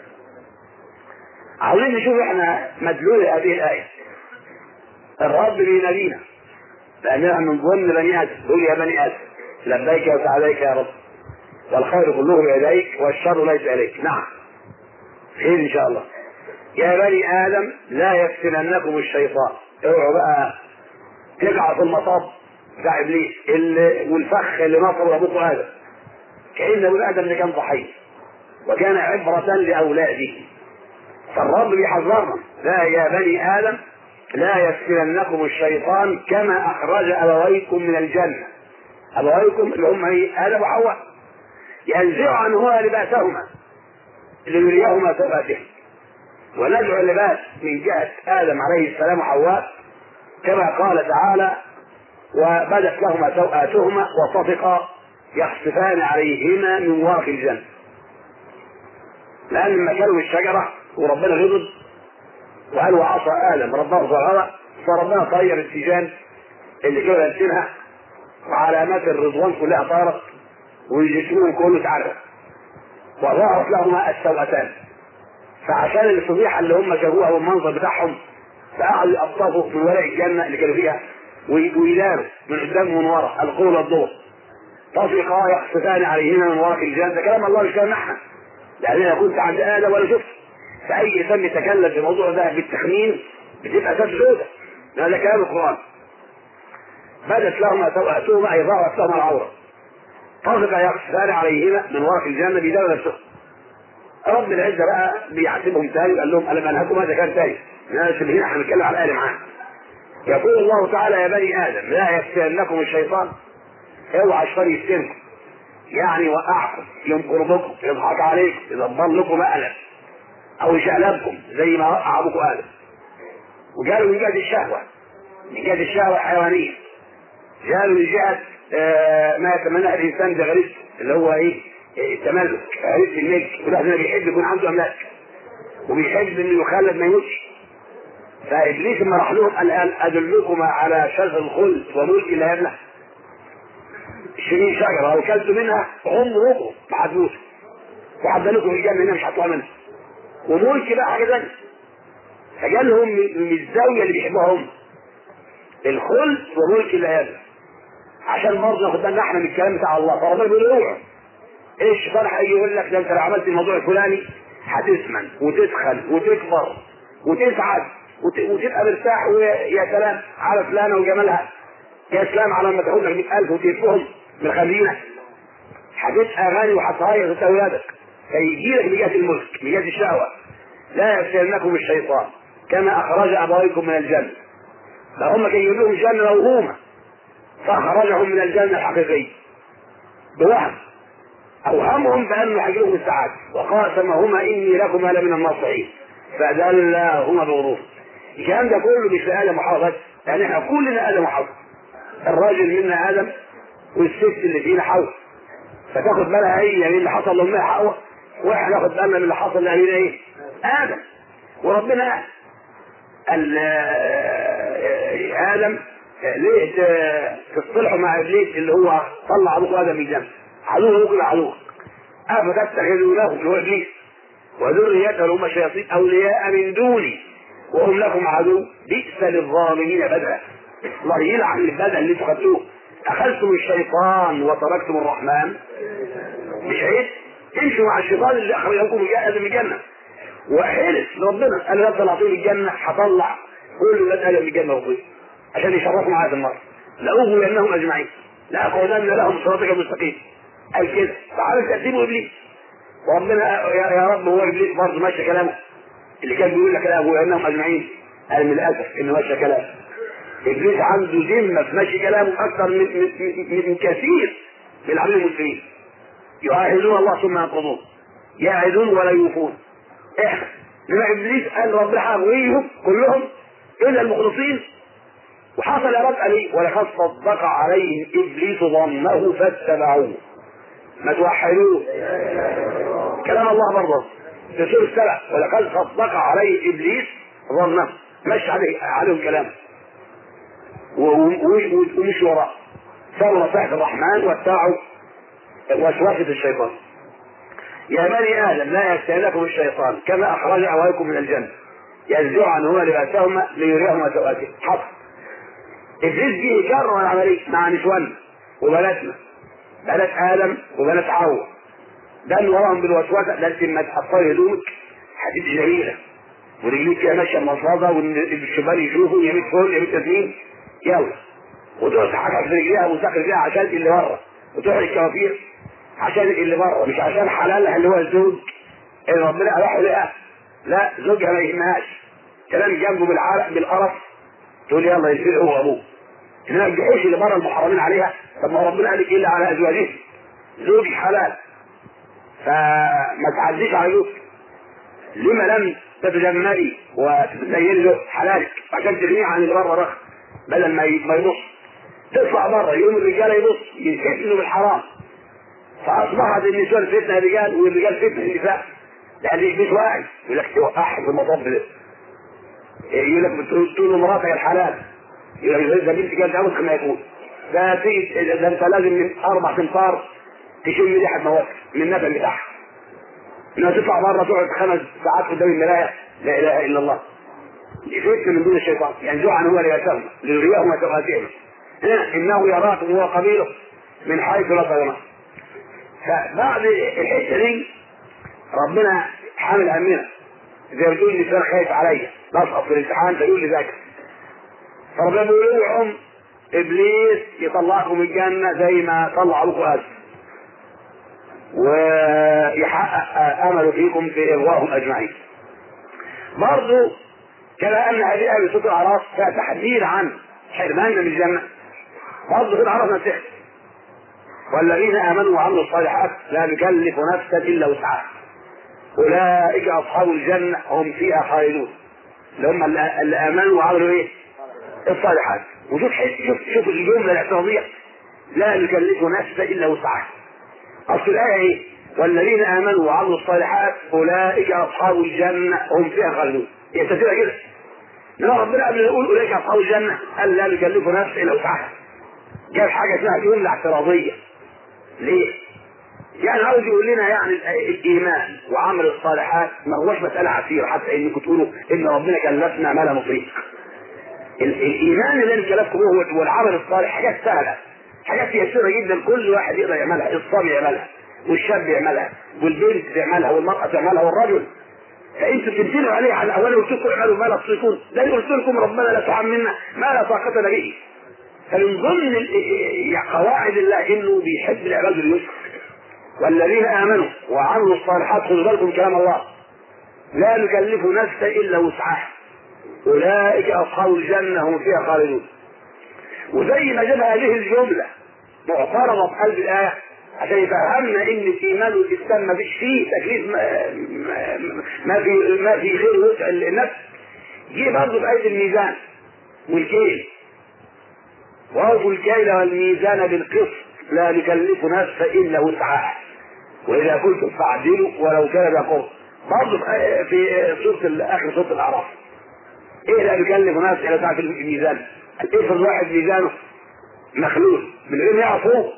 عاوزين نشوف احنا مدلول هذه الآية الرب بينادينا لأننا من ضمن بني آدم قول يا بني آدم لبيك وسعديك يا رب والخير كله بيديك والشر ليس إليك نعم خير إن شاء الله يا بني آدم لا يفتننكم الشيطان اوعوا بقى تقع في المطب بتاع ابليس اللي والفخ اللي نصب ابوكم ادم كان ابو ادم اللي كان ضحيه وكان عبره لاولاده فالرب بيحذرنا لا يا بني ادم لا يفتننكم الشيطان كما اخرج ابويكم من الجنه ابويكم اللي هم ايه ادم وحواء ينزع عنهما لباسهما ليريهما سوءاتهم ونزع اللباس من جهه ادم عليه السلام وحواء كما قال تعالى وبدت لهما سوءاتهما وطفقا يخصفان عليهما من ورق الجنه لان لما كانوا الشجره وربنا غضب وقال وعصى ادم ربه فغوى فربنا طير التيجان اللي كانوا لابسينها وعلامات الرضوان كلها طارت وجسمهم كله اتعرق وظهرت لهما السوءتان فعشان الفضيحه اللي هم شافوها والمنظر بتاعهم فقعدوا يقطفوا في ورق الجنه اللي كانوا فيها ويداروا من قدام ومن ورا القول والضوء طفقا يخصفان عليهما من ورق الجنه ده كلام الله مش كلام احنا لان انا كنت عند ادم ولا شفت فاي انسان يتكلم في الموضوع ده بالتخمين بتبقى اساس سودة هذا كلام القران بدت لهما سوءاتهما اي ظهرت لهما العوره طفق يخصفان عليهما من ورق الجنه بيداروا نفسهم رب العزه بقى بيعاتبهم تاني قال لهم الم انهكم هذا كان تاني الناس اللي هنا هنتكلم على الاله معاه يقول الله تعالى يا بني ادم لا يفتنكم الشيطان اوعى الشيطان يفتنكم يعني يوقعكم ينكر بكم يضحك عليكم يدبر لكم مقلب او يشقلبكم زي ما وقع ابوكم ادم وقالوا من جهه الشهوه من جهه الشهوه الحيوانيه قالوا من جهه آه ما يتمناه الانسان بغريزته اللي هو ايه التملك غريزه الملك كل واحد بيحب يكون عنده املاك وبيحب انه يخلد ما يموتش فابليس لما راح لهم قال قال ادلكما على شجر الخلد وملك لا يبلى شرين شجره لو كلتوا منها عمركم ما هتموتوا وحد لكم الجنه هنا مش هتطلعوا منها وملك بقى حاجه ثانيه فقال لهم من الزاويه اللي بيحبوها هم الخلد وملك لا يبلى عشان برضه ناخد بالنا احنا من الكلام بتاع الله فربنا بيقول اوعوا ايه الشيطان هيجي يقول لك ده انت لو عملت الموضوع الفلاني هتسمن وتسخن وتكبر وتسعد وتبقى مرتاح ويا سلام على فلانه وجمالها يا سلام على لما تاخد لك 100000 وتلفهم من خلينا هتبقى غني وهتهيص اولادك فيجي لك من جهه الملك من جهه الشهوه لا يفتنكم الشيطان كما اخرج ابويكم من الجنه ده هم كانوا يقولوا الجنه موهومه فاخرجهم من الجنه الحقيقيه بوهم اوهمهم بانه هيجيلهم السعاده وقاسمهما اني لكما لمن الناصحين فدلاهما بغرور الكلام ده كله مش في ادم وحواء بس يعني احنا كلنا ادم وحواء الراجل منا ادم والست اللي فينا حواء فتاخد بالها هي من اللي حصل لامها حواء واحنا ناخد بالنا من اللي حصل لابينا ايه؟ ادم وربنا قال ادم ليه تصطلحوا مع ابليس اللي هو طلع ابوك ادم من الجنه عدو ابوك عدو افتتخذونه اللي هو ابليس وذريته هم الشياطين اولياء من دوني وهم لكم عدو بئس للظالمين بدلا الله يلعن البدل اللي انتوا خدتوه اخذتم الشيطان وتركتم الرحمن مش عيب امشوا مع الشيطان اللي اخرجكم من الجنه وحلف ربنا قال لا طلعتوا الجنه هطلع كل ولاد ادم من الجنه وطيب عشان يشرفوا معايا في النار لاغوينهم اجمعين لاقعدن لهم صراطك المستقيم قال كده فعارف تأثيره ابليس وربنا يا, يا رب هو ابليس برضه ماشي كلامه اللي كان بيقول لك لاغوينهم اجمعين قال من الاسف انه ماشي كلام ابليس عنده ذمه في ماشي كلامه اكثر من, من, من, من كثير من العبيد المسلمين يعاهدون الله ثم ينقضون يعدون ولا يوفون احنا لما ابليس قال ربنا هغويهم كلهم الا المخلصين وحصل يا رب عليه ولقد صدق عليهم ابليس ظنه فاتبعوه ما توحدوه كلام الله برضه في سوره السبع ولقد صدق عليه ابليس ظنه مش عليه عليهم كلام ومش وراء سووا نصيحة الرحمن واتبعوا وسوسة الشيطان يا بني آدم لا يستهلكم الشيطان كما أخرج أبويكم من الجنة ينزع عنهما لباسهما ليريهما سواتهم حصل إبليس جه يكرر العملية مع نسواننا وبناتنا بنات آدم وبنات حواء ده اللي وراهم بالوسوسة ده انت لما تحطي هدومك هتبقي جميلة ورجليك فيها ماشية مصاصة والشبان يشوفوا يمين فوق يمين تسليم يلا وتقعد تحرك في رجليها وتسخر فيها عشان اللي بره وتروح الكوافير عشان اللي بره مش عشان حلالها اللي هو الزوج اللي ربنا اباحه لها لا زوجها ما يهمهاش كلام جنبه بالعرق بالقرف تقول يلا يصير هو ابوه انما الجحوش اللي بره المحرمين عليها طب ما ربنا قال لك الا على ازواجه زوج حلال فما تعديش على زوج لما لم تتجملي وتتزيني له حلالك عشان تغنيه عن اللي بره رخ بدل ما ما يبص تطلع بره يقوم الرجال يبص يفتنوا بالحرام فاصبحت النساء فتنه رجال والرجال فتنه النساء لان مش واعي يقول لك توقعها في المطب ده يقول لك بتقول له مراتك الحلال يقول لك ده بنت جد عمرك ما يكون ده ده انت لازم من اربع تنفار تشم ريحه مواد من النبل بتاعها انها تطلع بره تقعد خمس ساعات قدام المرايه لا اله الا الله دي فتنه من دون الشيطان ينزع هو ليسرنا ليريهم وتغاتهم انه يراكم هو قبيله من حيث لا ترونه فبعد الحته دي ربنا حامل همنا زي ما تقول الانسان خايف عليا نسقط في الامتحان فيقول لي ذاكر فربنا بيقول اوعوا ابليس يطلعكم من الجنه زي ما طلع ابوكم ادم ويحقق امله فيكم في اغوائهم اجمعين برضه كما ان هذه اهل صوت الاعراف فيها تحذير عن حرماننا من الجنه برضه كده عرفنا السحر والذين امنوا وعملوا الصالحات لا نكلف نفسا الا وسعها اولئك اصحاب الجنه هم فيها خالدون اللي هم اللي امنوا وعملوا ايه؟ الصالحات وشوف شوف شوف الجمله الاعتراضيه لا نكلف نفسا الا وسعها اصل الايه ايه؟ والذين امنوا وعملوا الصالحات اولئك اصحاب الجنه هم فيها خالدون هي تفسيرها كده انما ربنا قبل يقول اولئك اصحاب الجنه قال لا نكلف نفسا الا وسعها جاب حاجه اسمها جمله اعتراضيه ليه؟ يعني عاوز يقول لنا يعني الايمان وعمل الصالحات ما هوش مساله عسيره حتى انكم تقولوا ان ربنا كلفنا ما لا نطيق. الايمان اللي انا كلفكم به والعمل الصالح حاجات سهله حاجات يسيره جدا كل واحد يقدر يعملها الصبي يعملها والشاب يعملها والبنت تعملها والمراه تعملها والرجل فانتوا تمثلوا عليه على الاول قلت لكم اعملوا ما لا تطيقون لا قلت لكم ربنا لا تحملنا ما لا طاقه لنا به فمن ضمن قواعد الله انه بيحب العباد اليسر والذين امنوا وعملوا الصالحات خذوا بالكم كلام الله لا نكلف نفسا الا وسعها اولئك اصحاب الجنه هم فيها خالدون وزي ما جاب هذه الجمله معترضه في قلب الايه عشان يفهمنا ان الايمان والاسلام ما فيش فيه تكليف ما, ما في ما في غير وسع النفس جه برضه في ايه الميزان والكيل واوفوا الكيل والميزان بالقسط لا نكلف نفسا الا وسعها واذا كنتم فاعدلوا ولو كان ذا قرب برضه في سوره اخر سوره الاعراف ايه لا نكلف نفسا الا وسعها في الميزان افرض واحد ميزانه مخلول من غير ما يعرفوه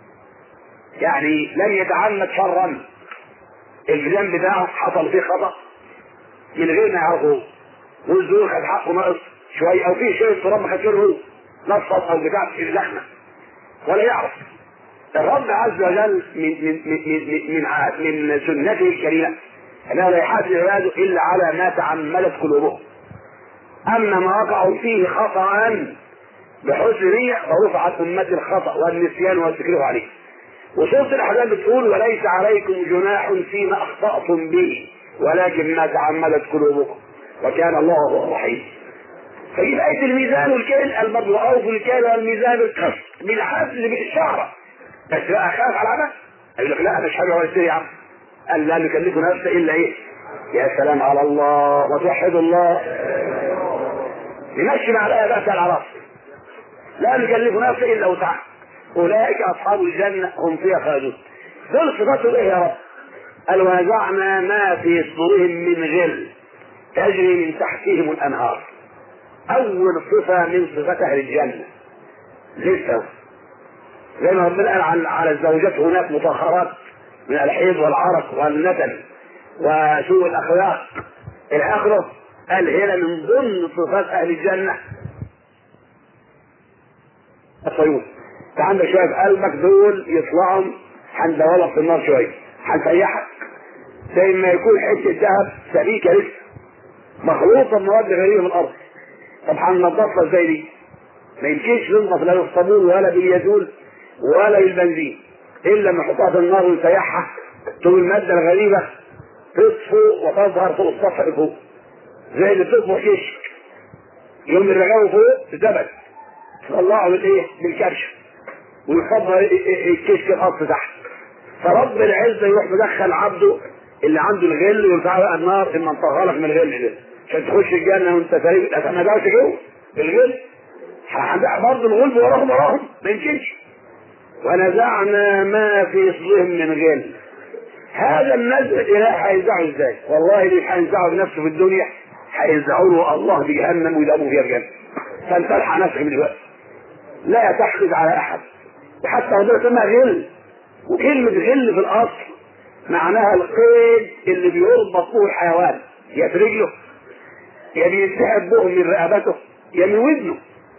يعني لم يتعمد شرا الميزان بتاعه حصل فيه خطا من غير ما يعرفوه والزور خد حقه ناقص شويه او فيه شويه تراب ما خدش له نصف او بتاع في اللحمه ولا يعرف الرب عز وجل من من من من, من, من سنته الكريمه انه لا يحاسب عباده الا على ما تعمدت قلوبهم اما ما وقعوا فيه خطا بحسن نية فرفعت أمتي الخطأ والنسيان والتكليف عليه. وسورة الأحزاب بتقول وليس عليكم جناح فيما أخطأتم به ولكن ما تعمدت قلوبكم وكان الله غفورا رحيما. فجيب آية الميزان والكيل البر وأوفوا الكيل والميزان بالقسط بالعدل بالشعرة. بس بقى أخاف على عمل؟ يقول لك لا أنا مش حاجة ولا يا عم. قال لا نكلف نفسه إلا إيه؟ يا سلام على الله وتوحد الله. نمشي مع الآية بقى على راسه. لا نكلف نفسا الا وسعها اولئك اصحاب الجنه هم فيها خالدون دول صفاتهم ايه يا رب؟ قال ونزعنا ما في صدورهم من غل تجري من تحتهم الانهار اول صفه من صفات اهل الجنه لسه زي ما ربنا قال على على الزوجات هناك مطهرات من الحيض والعرق والنتن وسوء الاخلاق الاخره قال هنا من ضمن صفات اهل الجنه الطيور انت عندك شويه في قلبك دول يطلعوا هندولك في النار شويه هنسيحك زي ما يكون حته ذهب سبيكه لسه مخلوطه بمواد غريبه من الارض طب هننضفها ازاي دي؟ ما يمكنش ننضف لا بالصابون ولا باليازول ولا بالبنزين الا لما نحطها في النار ونسيحها تقوم الماده الغريبه تصفو وتظهر فوق السطح فوق زي اللي بتصبح كشك يوم الرجاوي فوق تدبل تطلعه بالايه؟ بالكبشه ويفضل الكشك الخاص تحت فرب العزه يروح مدخل عبده اللي عنده الغل ويرفع بقى النار اما نطهرك من الغل ده عشان تخش الجنه وانت فريق ما جاوش جوه الغل برضه الغلب وراهم وراهم ما يمكنش ونزعنا ما في صدورهم من غل هذا النزع الاله هينزعه ازاي؟ والله اللي هينزعه بنفسه في الدنيا هينزعه له الله بجهنم ويدمه فيها الجنه فانت الحق نفسك من دلوقتي لا تحقد على احد وحتى ربنا سماها غل وكلمة غل في الأصل معناها القيد اللي بيربط فوق الحيوان يا في رجله يا بينسحب بهم من رقبته يا من ودنه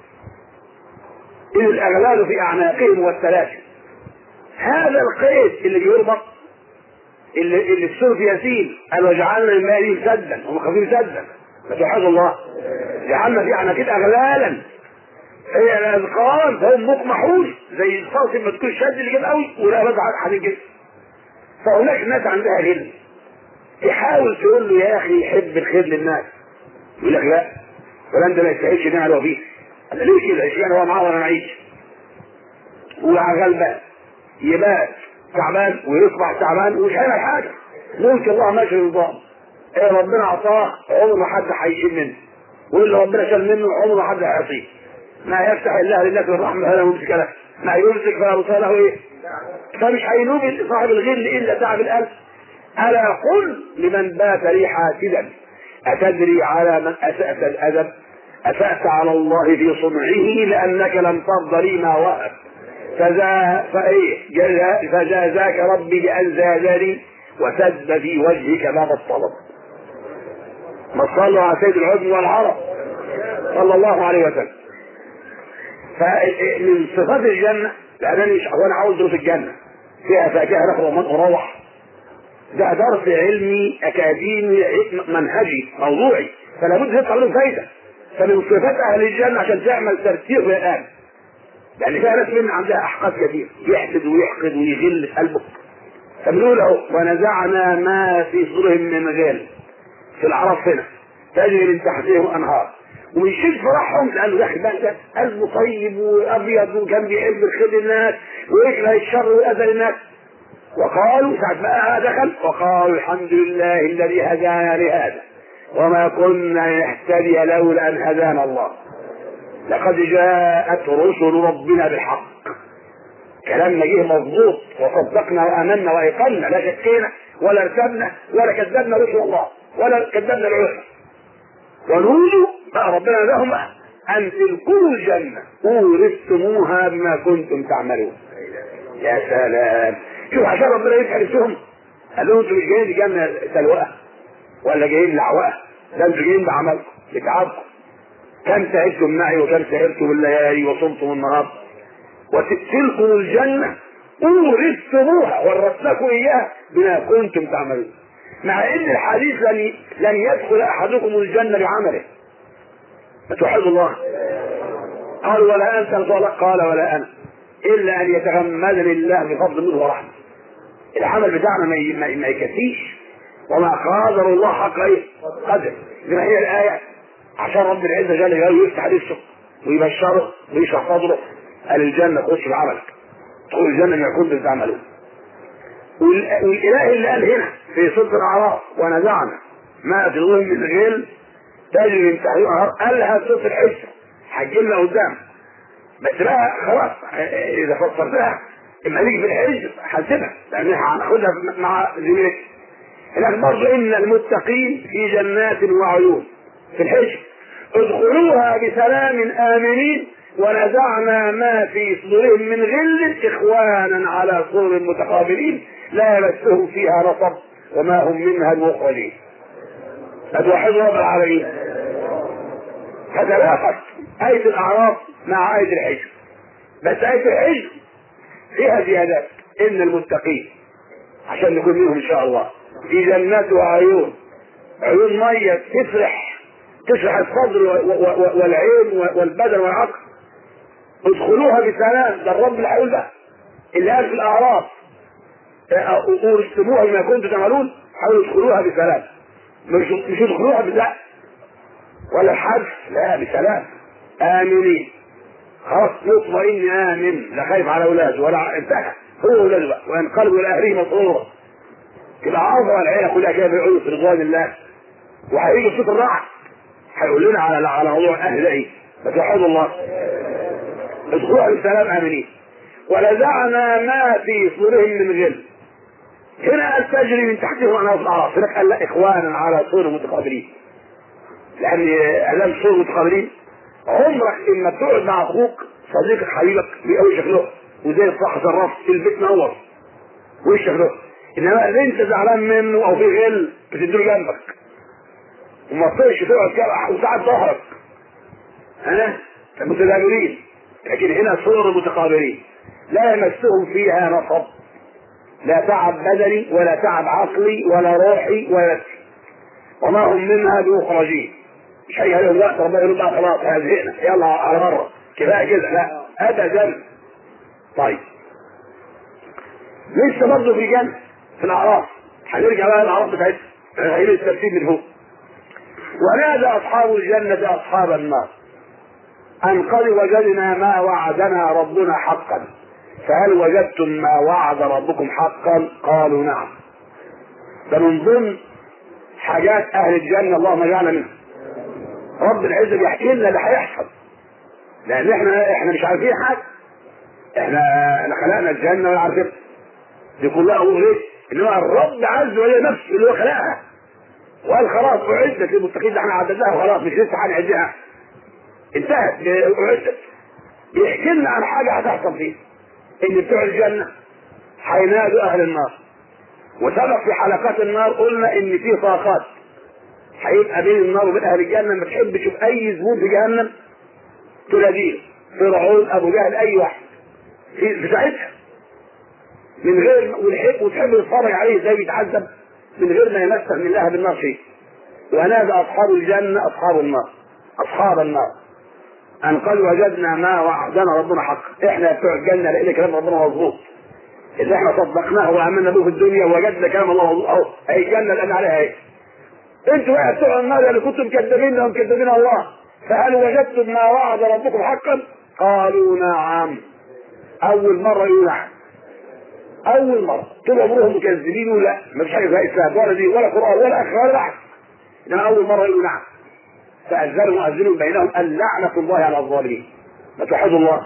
إذ الأغلال في أعناقهم والسلاسل هذا القيد اللي بيربط اللي اللي السور في ياسين قال وجعلنا الماء سدا هم خفيف سدا فتوحد الله جعلنا في أعناقهم أغلالا هي الاذقان فهم مقمحون زي الصوت لما تكون شد اللي جاب قوي ولا بد حديد جدا فهناك ناس عندها غل تحاول تقول له يا اخي يحب الخير للناس يقول لك لا ولا انت ما يستاهلش ان انا فيه انا ليه كده اشمعنى هو معاه وانا معيش وغلبان يبات تعبان ويصبح تعبان ومش هيعمل حاجه ممكن الله ماشي النظام ايه ربنا عطاه عمره ما حد هيشيل منه واللي ربنا شال منه عمره ما حد هيعطيه ما يفتح الله للناس الرحمة فلا ممسك له ما يمسك فلا مرسل له ايه فمش هينوب صاحب الغل الا تعب القلب الا قل لمن بات لي حاسدا اتدري على من اسأت الادب اسأت على الله في صنعه لانك لم ترضى لي ما وهب فذا فايه فجازاك ربي بان زادني وسد في وجهك باب الطلب ما صلوا على سيد العظم والعرب صلى الله عليه وسلم فمن صفات الجنة لأنني مش هو أنا عاوز دروس الجنة فيها فاكهة رخوة من أروح ده درس علمي أكاديمي منهجي موضوعي فلا بد يطلع له فايدة فمن صفات أهل الجنة عشان تعمل ترتيب الآن لأن فيها ناس منا عندها أحقاد كثير يحسد ويحقد ويغل في قلبه فبنقول أهو ونزعنا ما في صدورهم من غل في العرف هنا تجري من تحتهم أنهار ومن شدة فرحهم لانه داخل بقى قلبه طيب وابيض وكان بيحب الخير للناس ويكره الشر واذى للناس وقالوا ساعة ما دخل وقالوا الحمد لله الذي هدانا لهذا وما كنا نهتدي لولا ان هدانا الله لقد جاءت رسل ربنا بالحق كلامنا جه مضبوط وصدقنا وامنا وايقنا لا شكينا ولا ارتبنا ولا كذبنا رسل الله ولا كذبنا العلماء ونودوا بقى ربنا لهم ان تلكوا الجنه اورثتموها بما كنتم تعملون يا سلام شوف عشان ربنا يفتح نفسهم قال لهم انتوا مش جايين لجنه سلوقه ولا جايين لعوقه ده انتوا جايين بعملكم بتعبكم كم تعبتم معي وكم سهرتم الليالي وصمتم النهار وتلكم الجنه اورثتموها ورثناكم اياها بما كنتم تعملون مع ان الحديث لن لن يدخل احدكم الجنه بعمله فتوحد الله قال ولا انت قال ولا انا الا ان يتغمدني الله بفضل منه ورحمه العمل بتاعنا ما, ما يكفيش وما قادر الله حق ايه قدر لما هي الايه عشان رب العزه جل جلاله يفتح نفسه ويبشره ويشرح صدره قال الجنه خش بعملك تدخل الجنه بما كنتم تعملون والاله اللي قال هنا في سوره الاعراف ونزعنا ما في ظلم من غل تجري من تحت الانهار قالها سوره الحج حجمنا قدام بس بقى خلاص اذا فسرتها اما نيجي في الحج حاسبها لان هناخدها مع زميلتي هناك برضه ان المتقين في جنات وعيون في الحج ادخلوها بسلام امنين ونزعنا ما في صدورهم من غل اخوانا على سرر متقابلين لا يمسهم فيها نصب وما هم منها مخرجين اتوحدوا رب العالمين فتلاقت آية الأعراف مع آية الحج بس آية الحج فيها زيادات إن المتقين عشان نكون منهم إن شاء الله في جنات وعيون عيون مية تفرح تشرح الصدر والعين والبدن والعقل ادخلوها بسلام ده الرب اللي هيقول ده اللي قال في الاعراف اورثتموها بما كنتم تعملون او يدخلوها بسلام مش مش يدخلوها بزق ولا الحج لا بسلام امنين خلاص مطمئن امن لا خايف على اولاده ولا انتهى هو اولاده بقى وينقلبوا الى اهله مسرورا تبقى عظمه العيله كلها كده بيقولوا في رضوان الله وهيجي صوت الرعد هيقول لنا على على موضوع الاهل ده ايه فتوحدوا الله ادخلوا بسلام امنين ونزعنا ما في صدورهم من غل هنا قال تجري من تحتهم انهار الاعراف هناك قال لا اخوانا على صور متقابلين لان اعلام صور متقابلين عمرك اما تقعد مع اخوك صديقك حبيبك بيقوي شكله وزي الصح صراف في البيت منور وش شكله انما اللي انت زعلان منه او في غل بتديله جنبك وما تطيش تقعد كده وساعد ظهرك ها متدابرين لكن هنا صور متقابلين لا يمسهم فيها نصب لا تعب بدني ولا تعب عقلي ولا روحي ولا نفسي وما هم منها بمخرجين مش هيجي عليهم وقت ربنا يقول بقى خلاص هزهقنا يلا على مره كفايه كده لا ابدا طيب لسه برضه في جنة في الاعراف هنرجع بقى الاعراف بتاعتنا هي الترتيب من فوق ونادى اصحاب الجنه اصحاب النار ان قد وجدنا ما وعدنا ربنا حقا فهل وجدتم ما وعد ربكم حقا قالوا نعم ده من ضمن حاجات اهل الجنه اللهم اجعلنا منهم رب العزه بيحكي لنا اللي هيحصل لان احنا احنا مش عارفين حاجه احنا احنا خلقنا الجنه ولا عارفين دي كلها اقول ايه انما الرب عز وجل نفسه اللي هو خلقها وقال خلاص اعدت للمتقين ده احنا عددناها وخلاص مش لسه هنعدها انتهت اعدت بيحكي لنا عن حاجه هتحصل فيه ان بتوع الجنه هينادوا اهل النار وسبق في حلقات النار قلنا ان في طاقات هيبقى بين النار وبين اهل الجنه ما تحب تشوف اي زبون في جهنم تناديه فرعون ابو جهل اي واحد في في ساعتها من غير والحب وتحب تتفرج عليه ازاي بيتعذب من غير ما يمسك من الله بالنار شيء ونادى اصحاب الجنه اصحاب النار اصحاب النار ان قد وجدنا ما وعدنا ربنا حق احنا بتوع الجنه لقينا كلام ربنا مظبوط اللي احنا صدقناه وامنا به في الدنيا وجدنا كلام الله مظبوط اهو اي جنه اللي عليها اهي انتوا بقى بتوع النار اللي كنتم مكذبين ومكذبين الله فهل وجدتم ما وعد ربكم حقا؟ قالوا نعم اول مره يقولوا نعم اول مره طول عمرهم مكذبين ولا ما فيش حاجه زي اسلام ولا دين ولا قران ولا اخر ولا بحث انما اول مره يقولوا نعم فاذنوا مؤذن بينهم اللعنه الله على الظالمين ما توحدوا الله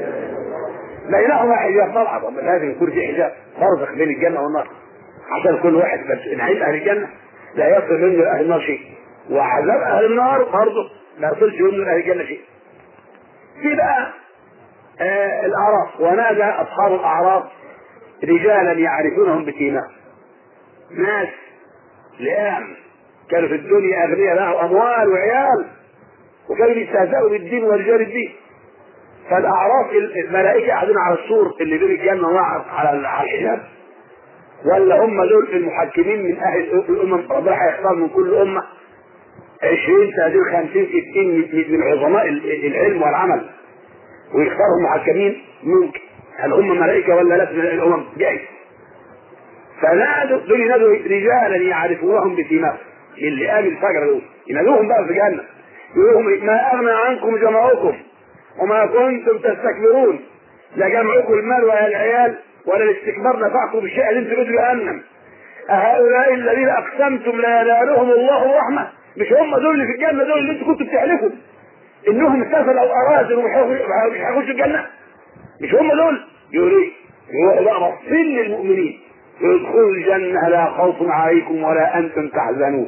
بينهما حجاب طبعا طب لازم يكون في حجاب فرزق بين الجنه والنار عشان كل واحد بس نعيم اهل الجنه لا يصل منه اهل النار شيء وعذاب اهل النار برضه لا يصلش منه اهل الجنه شيء في بقى آه الاعراف ونادى اصحاب الاعراف رجالا يعرفونهم بسيماهم ناس لئام كانوا في الدنيا اغنياء لهم اموال وعيال وكانوا بيستهزئوا بالدين ورجال الدين فالاعراف الملائكه قاعدين على السور اللي بين الجنه وعلى على الحجاب ولا هم دول المحكمين من اهل الامم ربنا هيختار من كل امه 20 30 50 60 من عظماء العلم والعمل ويختاروا محكمين ممكن هل هم ملائكه ولا لا من الامم جاي فنادوا دول ينادوا رجالا يعرفونهم بسيماهم اللي قام الفجر دول ينادوهم بقى في جهنم يقول لهم ما اغنى عنكم جمعكم وما كنتم تستكبرون لا جمعكم المال ولا العيال ولا الاستكبار نفعكم بالشيء اللي انتم بدوا جهنم أهؤلاء الذين أقسمتم لا ينالهم الله الرحمة مش هم دول اللي في الجنة دول اللي انتم كنتوا بتحلفوا انهم سفل او ارادل ومش هيخشوا الجنة مش هم دول يقول ايه؟ يقول بقى باصين للمؤمنين ادخلوا الجنة لا خوف عليكم ولا انتم تحزنون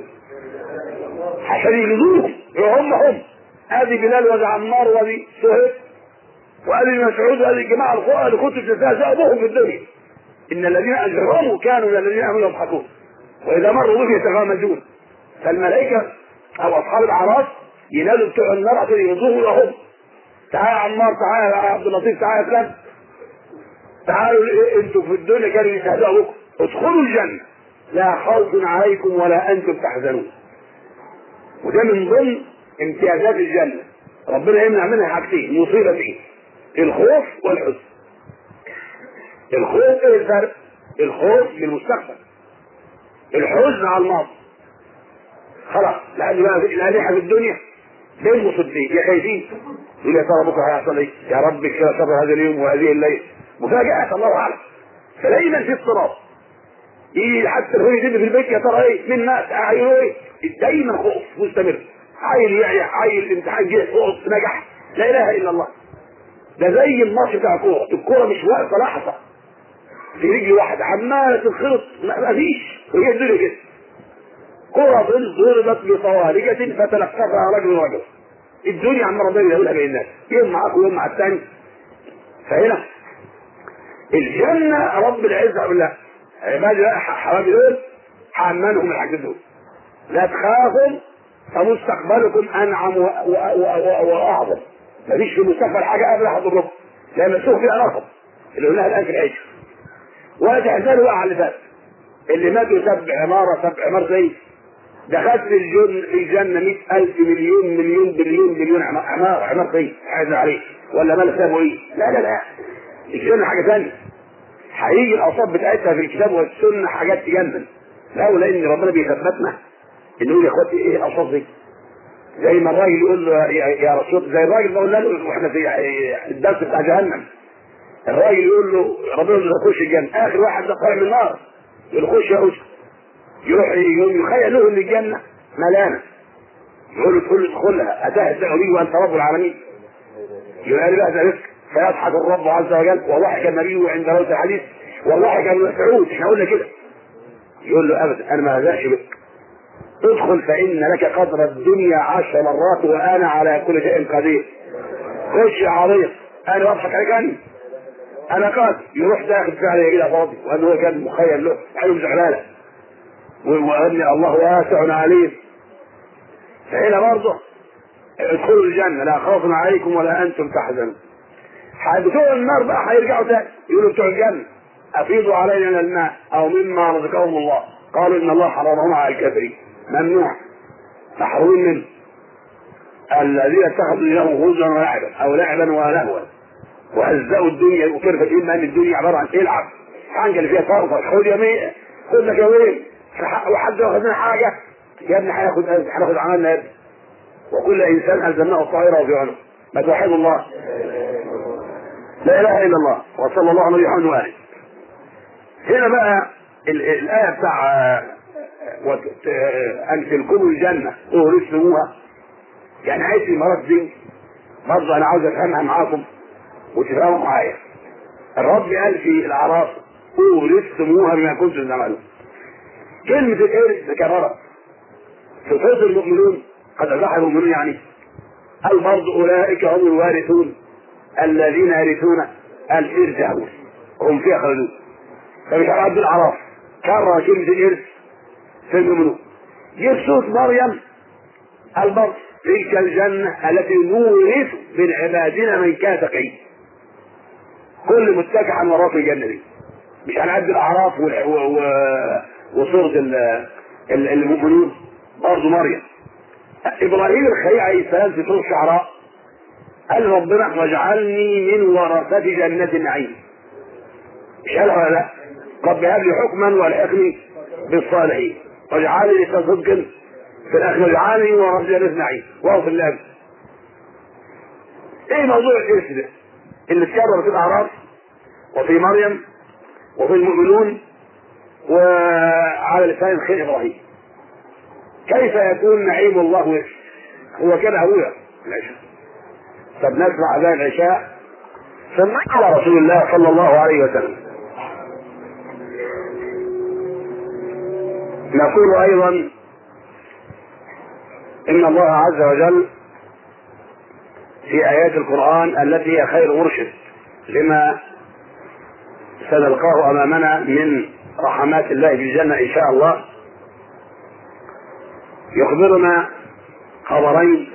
عشان يجدوهم هم هم ادي بلال وادي عمار وادي سهيل وادي مسعود وادي الجماعه الفقراء اللي كنتوا تستهزئوا بهم في الدنيا ان الذين اجرموا كانوا من الذين امنوا يضحكون واذا مروا بهم يتغامزون فالملائكه او اصحاب الاعراف ينادوا بتوع النار عشان يرضوهم لهم تعالى يا عمار تعالى يا عبد اللطيف تعالى يا فلان تعالوا انتوا في الدنيا كانوا يستهزئوا بكم ادخلوا الجنه لا خوف عليكم ولا انتم تحزنون وده من ضمن امتيازات الجنه ربنا يمنع منها حاجتين مصيبتين الخوف والحزن الخوف ايه الفرق؟ الخوف من المستقبل الحزن على الماضي خلاص لان الالهه في الدنيا ليه مصدقين يا خايفين يقول يا ترى بكره هيحصل ايه؟ يا رب كده شر هذا اليوم وهذه الليله مفاجات الله اعلم فدايما في اضطراب يجي حتى هو يجي في البيت يا ترى ايه؟ من ناس عيلوا ايه؟ دايما خوف مستمر عيل يعيا عيل امتحان جه فوق نجح لا اله الا الله ده زي الماتش بتاع الكوره الكوره مش واقفه لحظه في رجل واحده عماله تنخرط ما فيش هي الدنيا كده كرة ضربت بطوارقة فتلقفها رجل رجل الدنيا عم ربنا يقولها بين الناس يوم معاك ويوم مع الثاني فهنا الجنة رب العزة يقول لا عبادي حبايبي دول حملهم الحاجات دول لا تخافوا فمستقبلكم انعم واعظم مفيش في المستقبل حاجه قبل هتضركم لا مسوق فيها رقم اللي قلناها الان في العيش ولا تحزنوا بقى على اللي فات اللي ماتوا سب عماره سب عمار زي دخلت في الجن في الجنه 100000 مليون مليون بليون مليون عمار عمار زي عايز عليه ولا مال سابوا ايه لا لا لا الجنه حاجه ثانيه هيجي الاوصاف بتاعتها في الكتاب والسنه حاجات تجنن لولا ان ربنا بيثبتنا نقول يا اخواتي ايه الاوصاف دي زي ما الراجل يقول له يا, يا رسول زي الراجل ما قلنا له واحنا في الدرس بتاع جهنم الراجل يقول له ربنا يقول له خش الجنه اخر واحد ده طالع من النار يقول خش يا اسر يروح يخيل له ان الجنه ملانه يقول له تقول له ادخلها اتهزأ بي وانت رب العالمين يقول لي بقى ذلك فيضحك الرب عز وجل وضحك النبي عند رواه الحديث وضحك ابن مسعود احنا قلنا كده يقول له ابدا انا ما هزأش بك ادخل فإن لك قدر الدنيا عشر مرات وأنا على كل شيء قدير خش يا عريق أنا بضحك عليك أنا أنا قاتل يروح داخل فعلا كده فاضي وأنه هو كان مخيل له حلو زعلانة وأن الله واسع عليم فهنا برضه ادخلوا الجنة لا خوف عليكم ولا أنتم تحزنون بتوع النار بقى هيرجعوا تاني يقولوا بتوع الجنة أفيضوا علينا من الماء أو مما رزقهم الله قالوا إن الله حرمهما على الكافرين ممنوع محروم منه الذين اتخذوا دينهم هزوا ولعبا او لعبا ولهوا وهزأوا الدنيا وكيف فاكرين ان الدنيا عباره عن العب حاجه اللي فيها فرفر خد يا مين خد لك يا وين وحد واخد لنا حاجه يا ابني هناخد هناخد عملنا يا ابني وكل انسان الزمناه طائره في عنق ما توحد الله لا اله الا الله وصلى الله على محمد واله هنا بقى الايه بتاع أن تلكموا الجنة أورثتموها يعني عايز المرات دي برضه أنا عاوز أفهمها معاكم وتفهموا معايا الرب قال في الأعراف أورثتموها بما كنتم تعملون كلمة الإرث تكررت في صوت المؤمنون قد أفلح المؤمنون يعني قال برضه أولئك هم الوارثون الذين يرثون الفردوس هم فيها خالدون فمش على عبد الأعراف كرر كلمة الإرث فيؤمنون جه صوت مريم البر تلك الجنة التي نورث من عبادنا من كان تقي كل متكئ عن وراء الجنة دي مش على قد الأعراف وصورة المؤمنون برضه مريم إبراهيم الخليل عليه السلام في سورة الشعراء قال ربنا واجعلني من ورثة جنة النعيم مش قالها ولا لا؟ رب هب لي حكما والحقني بالصالحين واجعلني كصدق في الاخر واجعلني ورجل النعيم وهو في الاب ايه موضوع الارث ده اللي اتكرر في الاعراف وفي مريم وفي المؤمنون وعلى لسان خير ابراهيم كيف يكون نعيم الله ورث هو كده ابويا العشاء طب نسمع اذان العشاء ثم على رسول الله صلى الله عليه وسلم نقول ايضا ان الله عز وجل في ايات القران التي هي خير مرشد لما سنلقاه امامنا من رحمات الله في الجنه ان شاء الله يخبرنا خبرين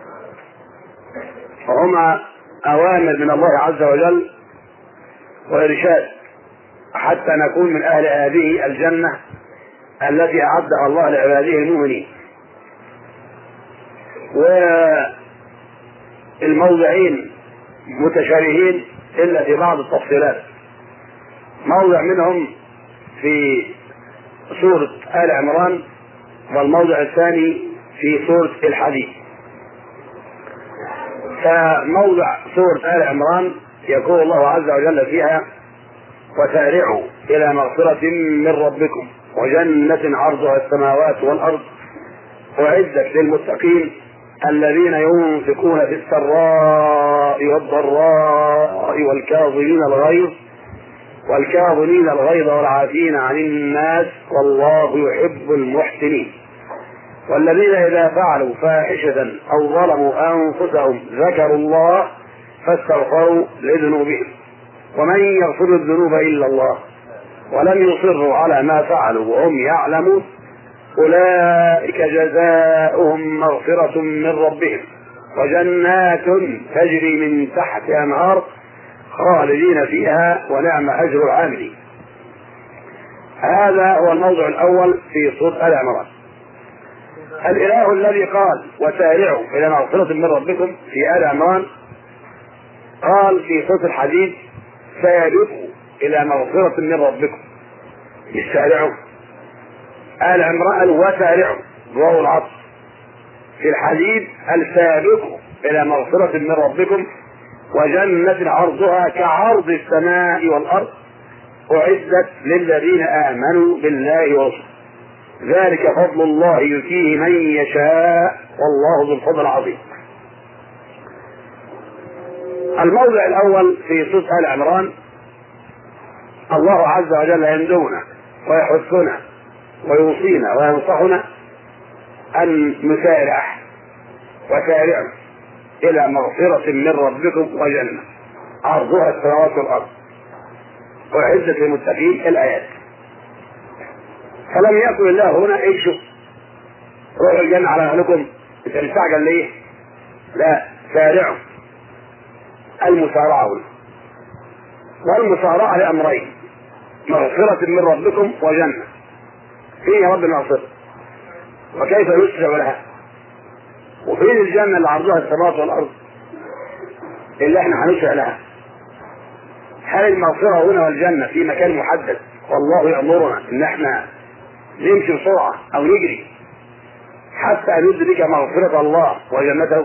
هما اوامر من الله عز وجل وارشاد حتى نكون من اهل هذه الجنه التي أعدها الله لعباده المؤمنين والموضعين متشابهين إلا في بعض التفصيلات موضع منهم في سورة آل عمران والموضع الثاني في سورة الحديث فموضع سورة آل عمران يقول الله عز وجل فيها وسارعوا إلى مغفرة من ربكم وجنة عرضها السماوات والأرض أعدت للمتقين الذين ينفقون في السراء والضراء والكاظمين الغيظ والكاظمين الغيظ والعافين عن الناس والله يحب المحسنين والذين إذا فعلوا فاحشة أو ظلموا أنفسهم ذكروا الله فاستغفروا لذنوبهم ومن يغفر الذنوب إلا الله ولم يصروا على ما فعلوا وهم يعلمون أولئك جزاؤهم مغفرة من ربهم وجنات تجري من تحت أنهار خالدين فيها ونعم أجر العاملين هذا هو الموضوع الأول في سورة آل عمران الإله الذي قال وسارعوا إلى مغفرة من ربكم في آل عمران قال في سورة الحديد سارعوا إلى مغفرة من ربكم مش سارعوا آل عمران وسارعوا وهو العصر في الحديد السابق إلى مغفرة من ربكم وجنة عرضها كعرض السماء والأرض أعدت للذين آمنوا بالله ورسوله ذلك فضل الله يؤتيه من يشاء والله ذو الفضل العظيم الموضع الأول في سورة آل عمران الله عز وجل يندونا ويحثنا ويوصينا وينصحنا أن نسارع وسارعوا إلى مغفرة من ربكم وجنة عرضها السماوات والأرض وعزة للمتقين الآيات فلم يكن الله هنا امشوا روحوا الجنة على أهلكم أنت مستعجل ليه؟ لا سارعوا المسارعة هنا والمسارعة لأمرين مغفرة من ربكم وجنة فين يا رب المغفرة وكيف يسرع لها وفين الجنة اللي عرضها السماوات والأرض اللي احنا هنسرع لها هل المغفرة هنا والجنة في مكان محدد والله يأمرنا ان احنا نمشي بسرعة او نجري حتى ان ندرك مغفرة الله وجنته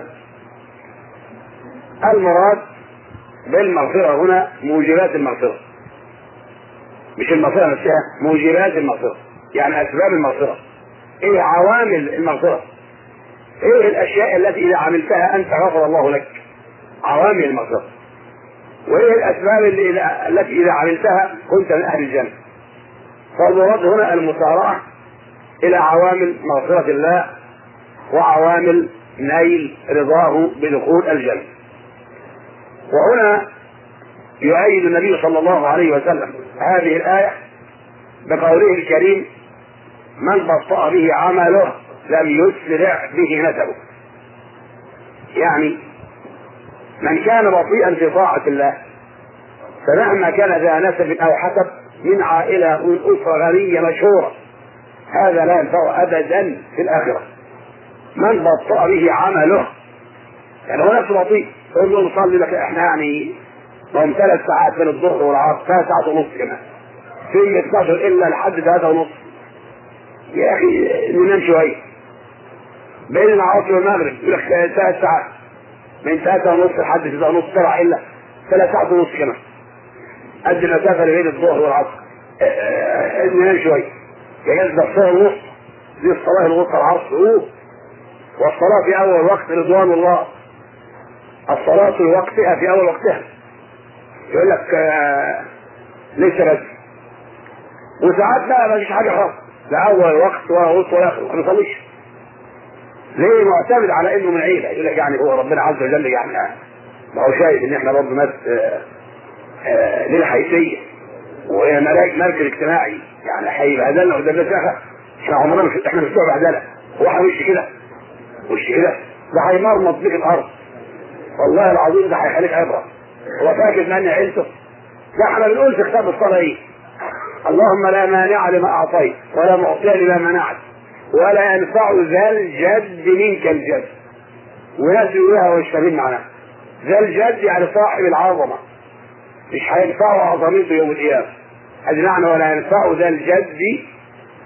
المراد بالمغفرة هنا موجبات المغفرة مش المغفرة نفسها موجبات المغفرة يعني أسباب المغفرة إيه عوامل المغفرة إيه الأشياء التي إذا عملتها أنت غفر الله لك عوامل المغفرة وإيه الأسباب اللي إذا التي إذا عملتها كنت من أهل الجنة فالمراد هنا المسارعة إلى عوامل مغفرة الله وعوامل نيل رضاه بدخول الجنة وهنا يؤيد النبي صلى الله عليه وسلم هذه الآية بقوله الكريم من بطأ به عمله لم يسرع به نسبه يعني من كان بطيئا في طاعة الله فمهما كان ذا نسب أو حسب من عائلة أو من أسرة غنية مشهورة هذا لا ينفع أبدا في الآخرة من بطأ به عمله يعني هو نفسه بطيء يقول له نصلي لك احنا يعني هم ثلاث ساعات من الظهر والعصر ثلاث ساعات ونص كمان في 12 الا لحد ثلاثة ونص يا اخي ننام شويه بين العصر والمغرب يقول لك ثلاث ساعات من ثلاثة ونص لحد ثلاثة ونص سبعة الا ثلاث ساعات ونص كمان قد المسافة اللي بين الظهر والعصر ننام شويه يجوز الصلاة ونص دي الصلاة الوسطى العصر أوه. والصلاة في أول وقت رضوان الله الصلاة في وقتها في أول وقتها يقول لك آه لسه بس وساعات بقى ما فيش حاجة خالص لا أول وقت ولا وسط ولا آخر ما بيصليش ليه معتمد على إنه من عيلة يقول لك يعني هو ربنا عز وجل يعني ما هو شايف إن إحنا برضه ناس آه آه لنا حيثية وهي مركز اجتماعي يعني هيبهدلنا قدام الناس احنا عمرنا مش احنا مش بتوع بهدله هو احنا وش كده وش كده ده هيمرمط بيك الارض والله العظيم ده هيخليك عبره هو فاكر ان عيلته لا احنا بنقول في كتاب الصلاه ايه اللهم لا مانع لما اعطيت ولا معطي لما منعت ولا ينفع ذا الجد منك الجد وناس يقولها ويشتغلين معنا ذا الجد يعني صاحب العظمه مش هينفعه عظمته يوم القيامه هذه معنى ولا ينفع ذا الجد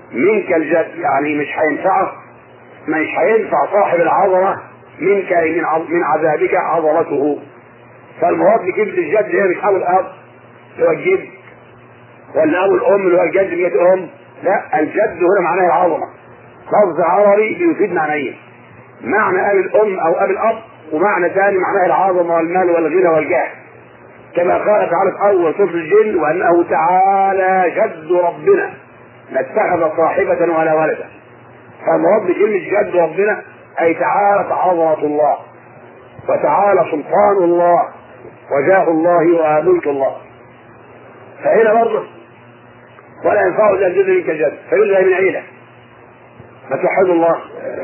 منك الجد يعني مش هينفعه مش هينفع صاحب العظمة منك من من عذابك عظمته فالمراد بكلمة الجد هي مش أبو الأب اللي هو الجد ولا أبو الأم اللي هو الجد بيد أم لا الجد هنا معناه العظمة لفظ عربي بيفيد معنيين معنى أبي الأم أو أبي الأب ومعنى ثاني معناه العظمة والمال والغنى والجاه كما قال تعالى في أول سورة الجن وأنه تعالى جد ربنا ما اتخذ صاحبة ولا ولدا فالمراد بكلمة جد ربنا أي تعالى عظمة الله وتعالى سلطان الله وجاه الله وملك الله فهنا برضه ولا ينفع ذا الجد منك الجد فيلغى من عيلة ما توحدوا الله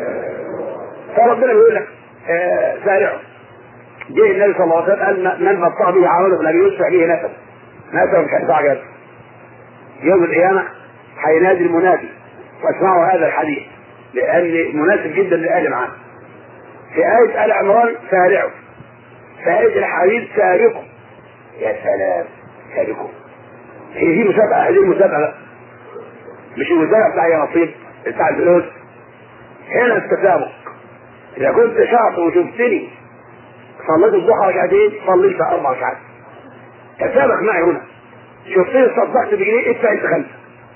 فربنا بيقول لك آه سارعوا جه النبي صلى الله عليه وسلم قال من بطأ به عمله فلم يسرع به نسب نسب مش هينفع جد يوم القيامة هينادي المنادي واسمعوا هذا الحديث لأن مناسب جدا للآل معانا في آية آل عمران سارعوا في آية الحديد سارقوا يا سلام سارقوا هي دي مسابقة هذه المسابقة مش المسابقة بتاع يا نصيب بتاع الفلوس هنا التسابق إذا كنت شاطر وشفتني صليت الضحى ركعتين صليت أربع ركعات تسابق معي هنا شفتني صدقت بجنيه ادفع انت خمسة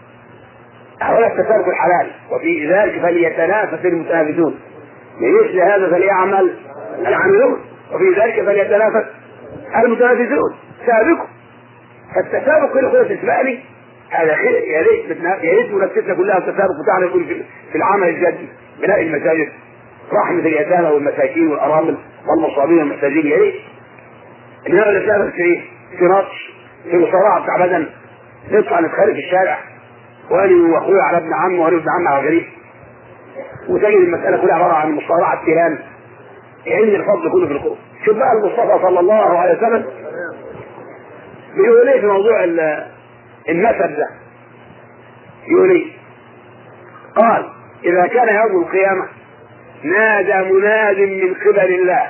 هذا التسابق الحلال وفي ذلك فليتنافس المتنافسون لمثل هذا فليعمل العاملون وفي ذلك فليتنافس المتنافسون سابقوا فالتسابق كل خلص اسمعني هذا خير يا ريت يا ريت منافستنا كلها التسابق بتاعنا يكون في العمل الجدي بناء المساجد رحمة اليتامى والمساكين والأرامل والمصابين والمحتاجين يا ريت إنما نتنافس في إيه؟ في نطش في مصارعة بتاع بدن نطلع نتخانق في الشارع وانا واخويا على ابن عمي وانا ابن عمي على غريب وتجد المسألة كلها عبارة عن مصارعة تيران كأن الفضل كله في القرآن شوف بقى المصطفى صلى الله عليه وسلم بيقول ايه في موضوع النسب ده يقول ايه قال إذا كان يوم القيامة نادى مناد من قبل الله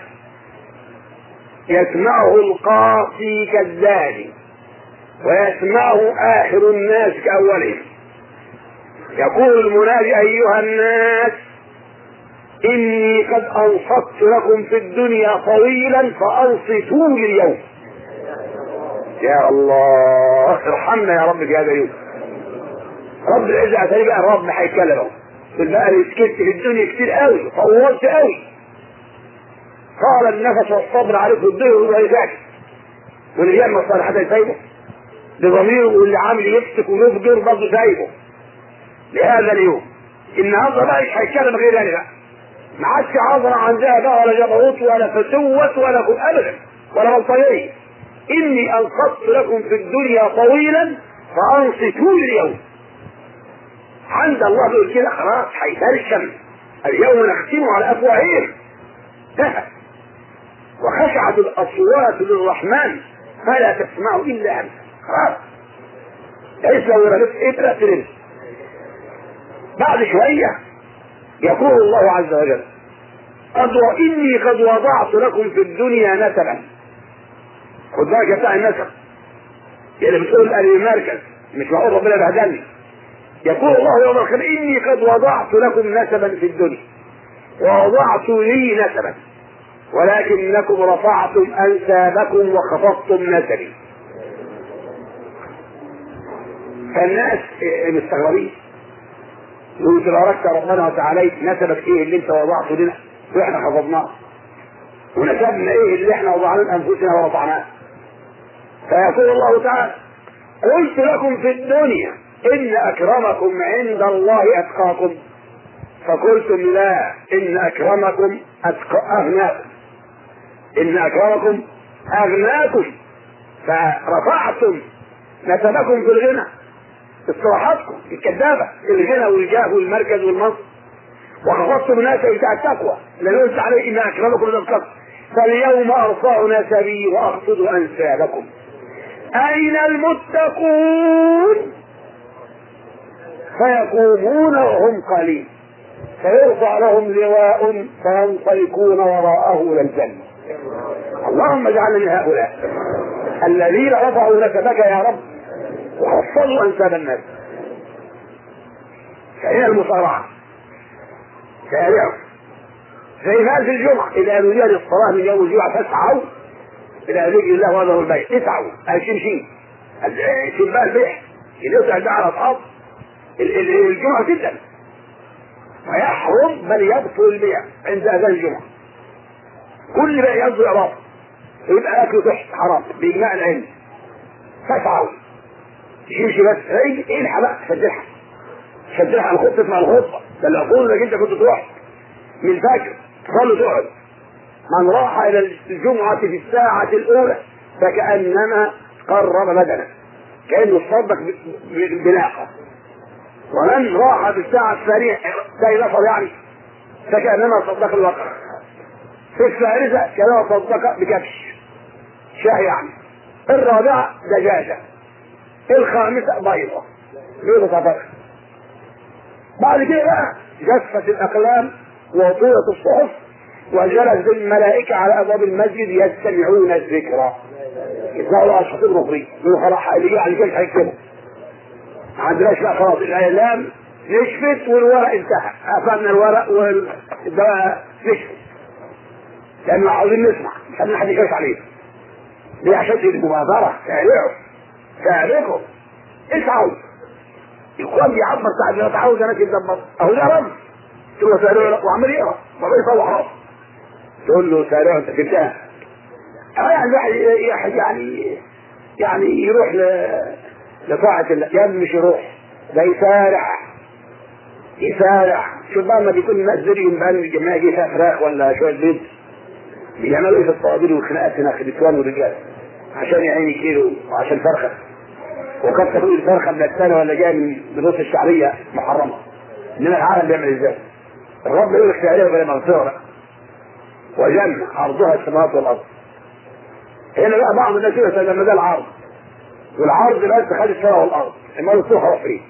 يسمعه القاصي كالداني ويسمعه آخر الناس كأولهم يقول المنادي أيها الناس إني قد أنصت لكم في الدنيا طويلا فأنصتوا لي اليوم يا الله ارحمنا يا رب في هذا اليوم رب العزة عشان بقى الرب هيتكلم يقول بقى انا سكت في الدنيا كتير قوي طولت قوي طال النفس والصبر عليكم الدنيا وهو ساكت واللي بيعمل الصالحات يسيبه بضميره واللي عامل يفسك ويفجر برضه سايبه لهذا اليوم النهارده بقى مش هيتكلم غير انا بقى ما عادش عذرا عن ذا بقى ولا جبروت ولا فتوت ولا كل ابدا ولا بلطجيه اني انصت لكم في الدنيا طويلا فانصتوا اليوم عند الله بيقول كده خلاص هيترشم اليوم نختم على افواههم انتهى وخشعت الاصوات للرحمن فلا تسمع الا همسا خلاص ليس لو رميت ابره ترمي بعد شويه يقول الله عز وجل قد واني قد وضعت لكم في الدنيا نسبا خد بالك بتاع النسب اللي بتقول قال المركز مش معقول ربنا بهدلني يقول الله يوم القيامة إني قد وضعت لكم نسبا في الدنيا ووضعت لي نسبا ولكنكم رفعتم أنسابكم وخفضتم نسبي فالناس مستغربين يقول تباركت ربنا وتعالى نسبك ايه اللي انت وضعته لنا واحنا خفضناه ونسبنا ايه اللي احنا وضعناه لانفسنا ورفعناه فيقول الله تعالى قلت لكم في الدنيا إن أكرمكم عند الله أتقاكم فقلتم لا إن أكرمكم أتقى أغناكم إن أكرمكم أغناكم فرفعتم نسبكم في الغنى اصطلاحاتكم الكذابة الغنى والجاه والمركز والمنصب وخفضتم الناس بتاع التقوى اللي قلت عليه إن أكرمكم عند أتقاكم فاليوم أرفع نسبي وأخفض أنسابكم أين المتقون فيقومون وهم قليل فيرفع لهم لواء فينطلقون وراءه الى الجنه اللهم اجعلنا من هؤلاء الذين رفعوا نسبك يا رب وحصلوا انساب الناس فهي المصارعة سارعوا زي ما في الجمعة إذا نودي للصلاة من يوم الجمعة فاسعوا إلى ذكر الله وهذا البيت اسعوا الشمشين شباب البيع اللي يسعى ده على أصحاب الجمعة جدا ويحرم بل يبطل البيع عند أذان الجمعة كل بيع يبطل باطل يبقى أكله تحت حرام بإجماع العلم فاسعوا تمشي بس ايه الحق بقى شدلها شدلها على الخطة مع الخطة ده اللي أقول انك انت كنت تروح من الفجر تصلي تقعد من راح إلى الجمعة في الساعة الأولى فكأنما قرب بدنه كأنه صدق بناقة ومن راح في الساعة الثانية زي نفر يعني فكأنما صدق الوقت في الثالثة كأنما صدق بكبش شاه يعني الرابعة دجاجة الخامسة بيضة بيضة فرخ بعد كده بقى جفت الأقلام وطولت الصحف وجلس الملائكة على أبواب المسجد يستمعون الذكرى يسمعوا الله الشخص المصري من خلاص اللي جه على كده هيكتبه ما عندناش بقى خلاص الإعلام نشفت والورق انتهى قفلنا الورق والدواء نشفت لأنه عاوزين نسمع مش عايزين حد يخش عليه دي عشان المبادرة تعلقوا تعلقوا اسعوا القرآن بيعبر ساعة ما تعود انا كده اهو ده رمز تقول له سارعوا وعمال يقرا ما بيصوح راسه تقول له سارعوا انت كده يعني يعني يعني يروح ل... لطاعة الله يا ابني مش يروح ده يسارع يسارع شوف بقى لما بيكون الناس زريهم بقى الجماعة جه فيها فراخ ولا شوية بيض بيعملوا ايه في الطوابير والخناقات هناك النسوان والرجال عشان يا عيني كيلو وعشان فرخة وقد تكون الفرخة من السنة ولا جاية من دروس الشعرية محرمة انما العالم بيعمل ازاي؟ الرب يقول لك شعرية ولا مغفرة وجنة عرضها السماوات والارض هنا بقى بعض الناس يقول لما ده العرض والعرض بس خد السماء والارض اما الصوح هو فيه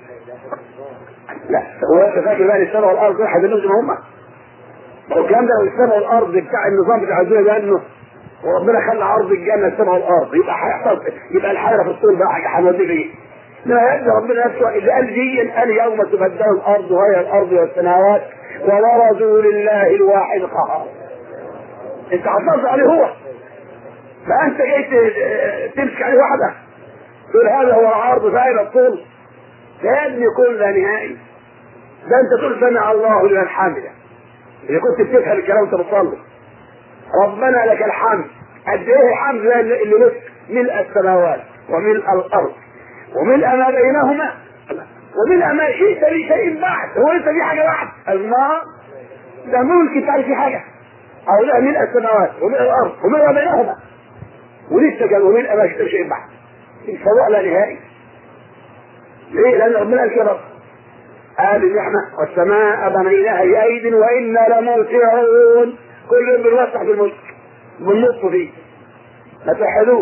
لا هو انت فاكر بقى السماء والارض واحد منهم هم والكلام ده السماء والارض بتاع النظام بتاع الدنيا ده انه وربنا خلى عرض الجنه السماء والارض يبقى هيحصل يبقى الحيره في الطول بقى هنوديه فين؟ لا يبدا ربنا نفسه اللي قال دي قال يوم تبدل الارض وهي الارض والسماوات وبرزوا لله الواحد القهار انت حصلت عليه هو فانت جاي تمسك عليه واحده تقول هذا هو العرض سائر الطول ده يا ابني كل نهائي ده انت تقول سمع الله لمن حمده اذا كنت بتفهم الكلام وانت بتصلي ربنا لك الحمد قد ايه الحمد ده اللي نصف ملء السماوات وملء الارض وملء ما بينهما وملء ما شئت بشيء بعد هو لسه في حاجه بعد الماء ده ملك تعرف في حاجه او لا ملء السماوات وملء الارض وملء ما بينهما ولسه قال وملء ما شئت بشيء بعد الفضاء لا نهائي ليه؟ لان ربنا قال كده قال ان احنا والسماء بنيناها بايد وانا لموسعون كل يوم بنوسع في الملك بننط فيه ما توحدوه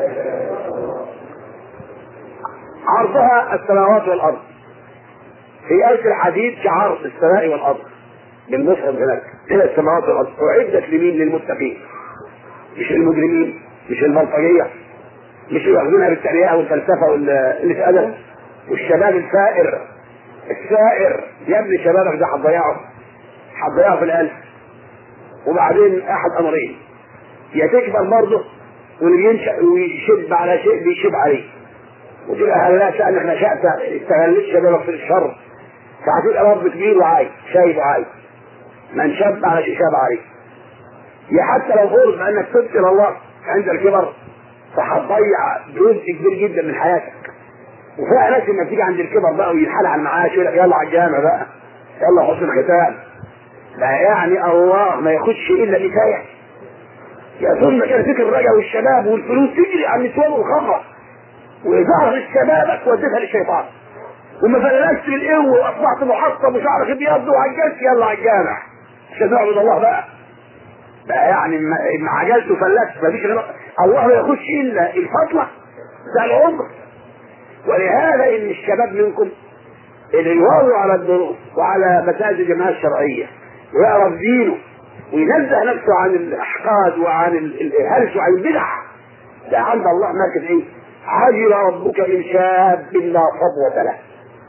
عرضها السماوات والارض في آية الحديد كعرض السماء والارض بالمصحف هناك هنا السماوات والارض اعدت لمين للمتقين مش المجرمين مش البلطجيه مش ياخذونها بالتريقه والفلسفه واللي في ادب والشباب الثائر الثائر يا ابني شبابك ده هتضيعه هتضيعه في الالف وبعدين احد امرين يا تكبر برضه واللي ينشا ويشب على شيء بيشب عليه وتبقى هل لا شأنك نشأت استغلت شبابك في الشر فهتبقى رب كبير وعاي شايب وعاي من شب على شيء شاب عليه يا حتى لو فرض انك تبت الى الله عند الكبر فهتضيع جزء كبير جدا من حياتك وفيها ناس لما تيجي عند الكبر بقى وينحل على المعاش يقول لك يلا على الجامع بقى يلا حسن الختام ده يعني الله ما ياخدش الا نسايا يظن كان فكر الرجا والشباب والفلوس تجري على النسوان والخمر وظهر شبابك وديتها للشيطان وما فلست بالقوه واصبحت محطم وشعرك ابيض وعجلت يلا على الجامع عشان نعبد الله بقى بقى يعني ما عجلت وفلست مفيش غير الله ما ياخدش الا الفضله بتاع العمر ولهذا ان الشباب منكم اللي يواظب على الدروس وعلى مساجد الجماعه الشرعيه ويعرف دينه وينزه نفسه عن الاحقاد وعن الهلس وعن البدع ده عند الله مركز ايه؟ عجل ربك من شاب لا صبوة له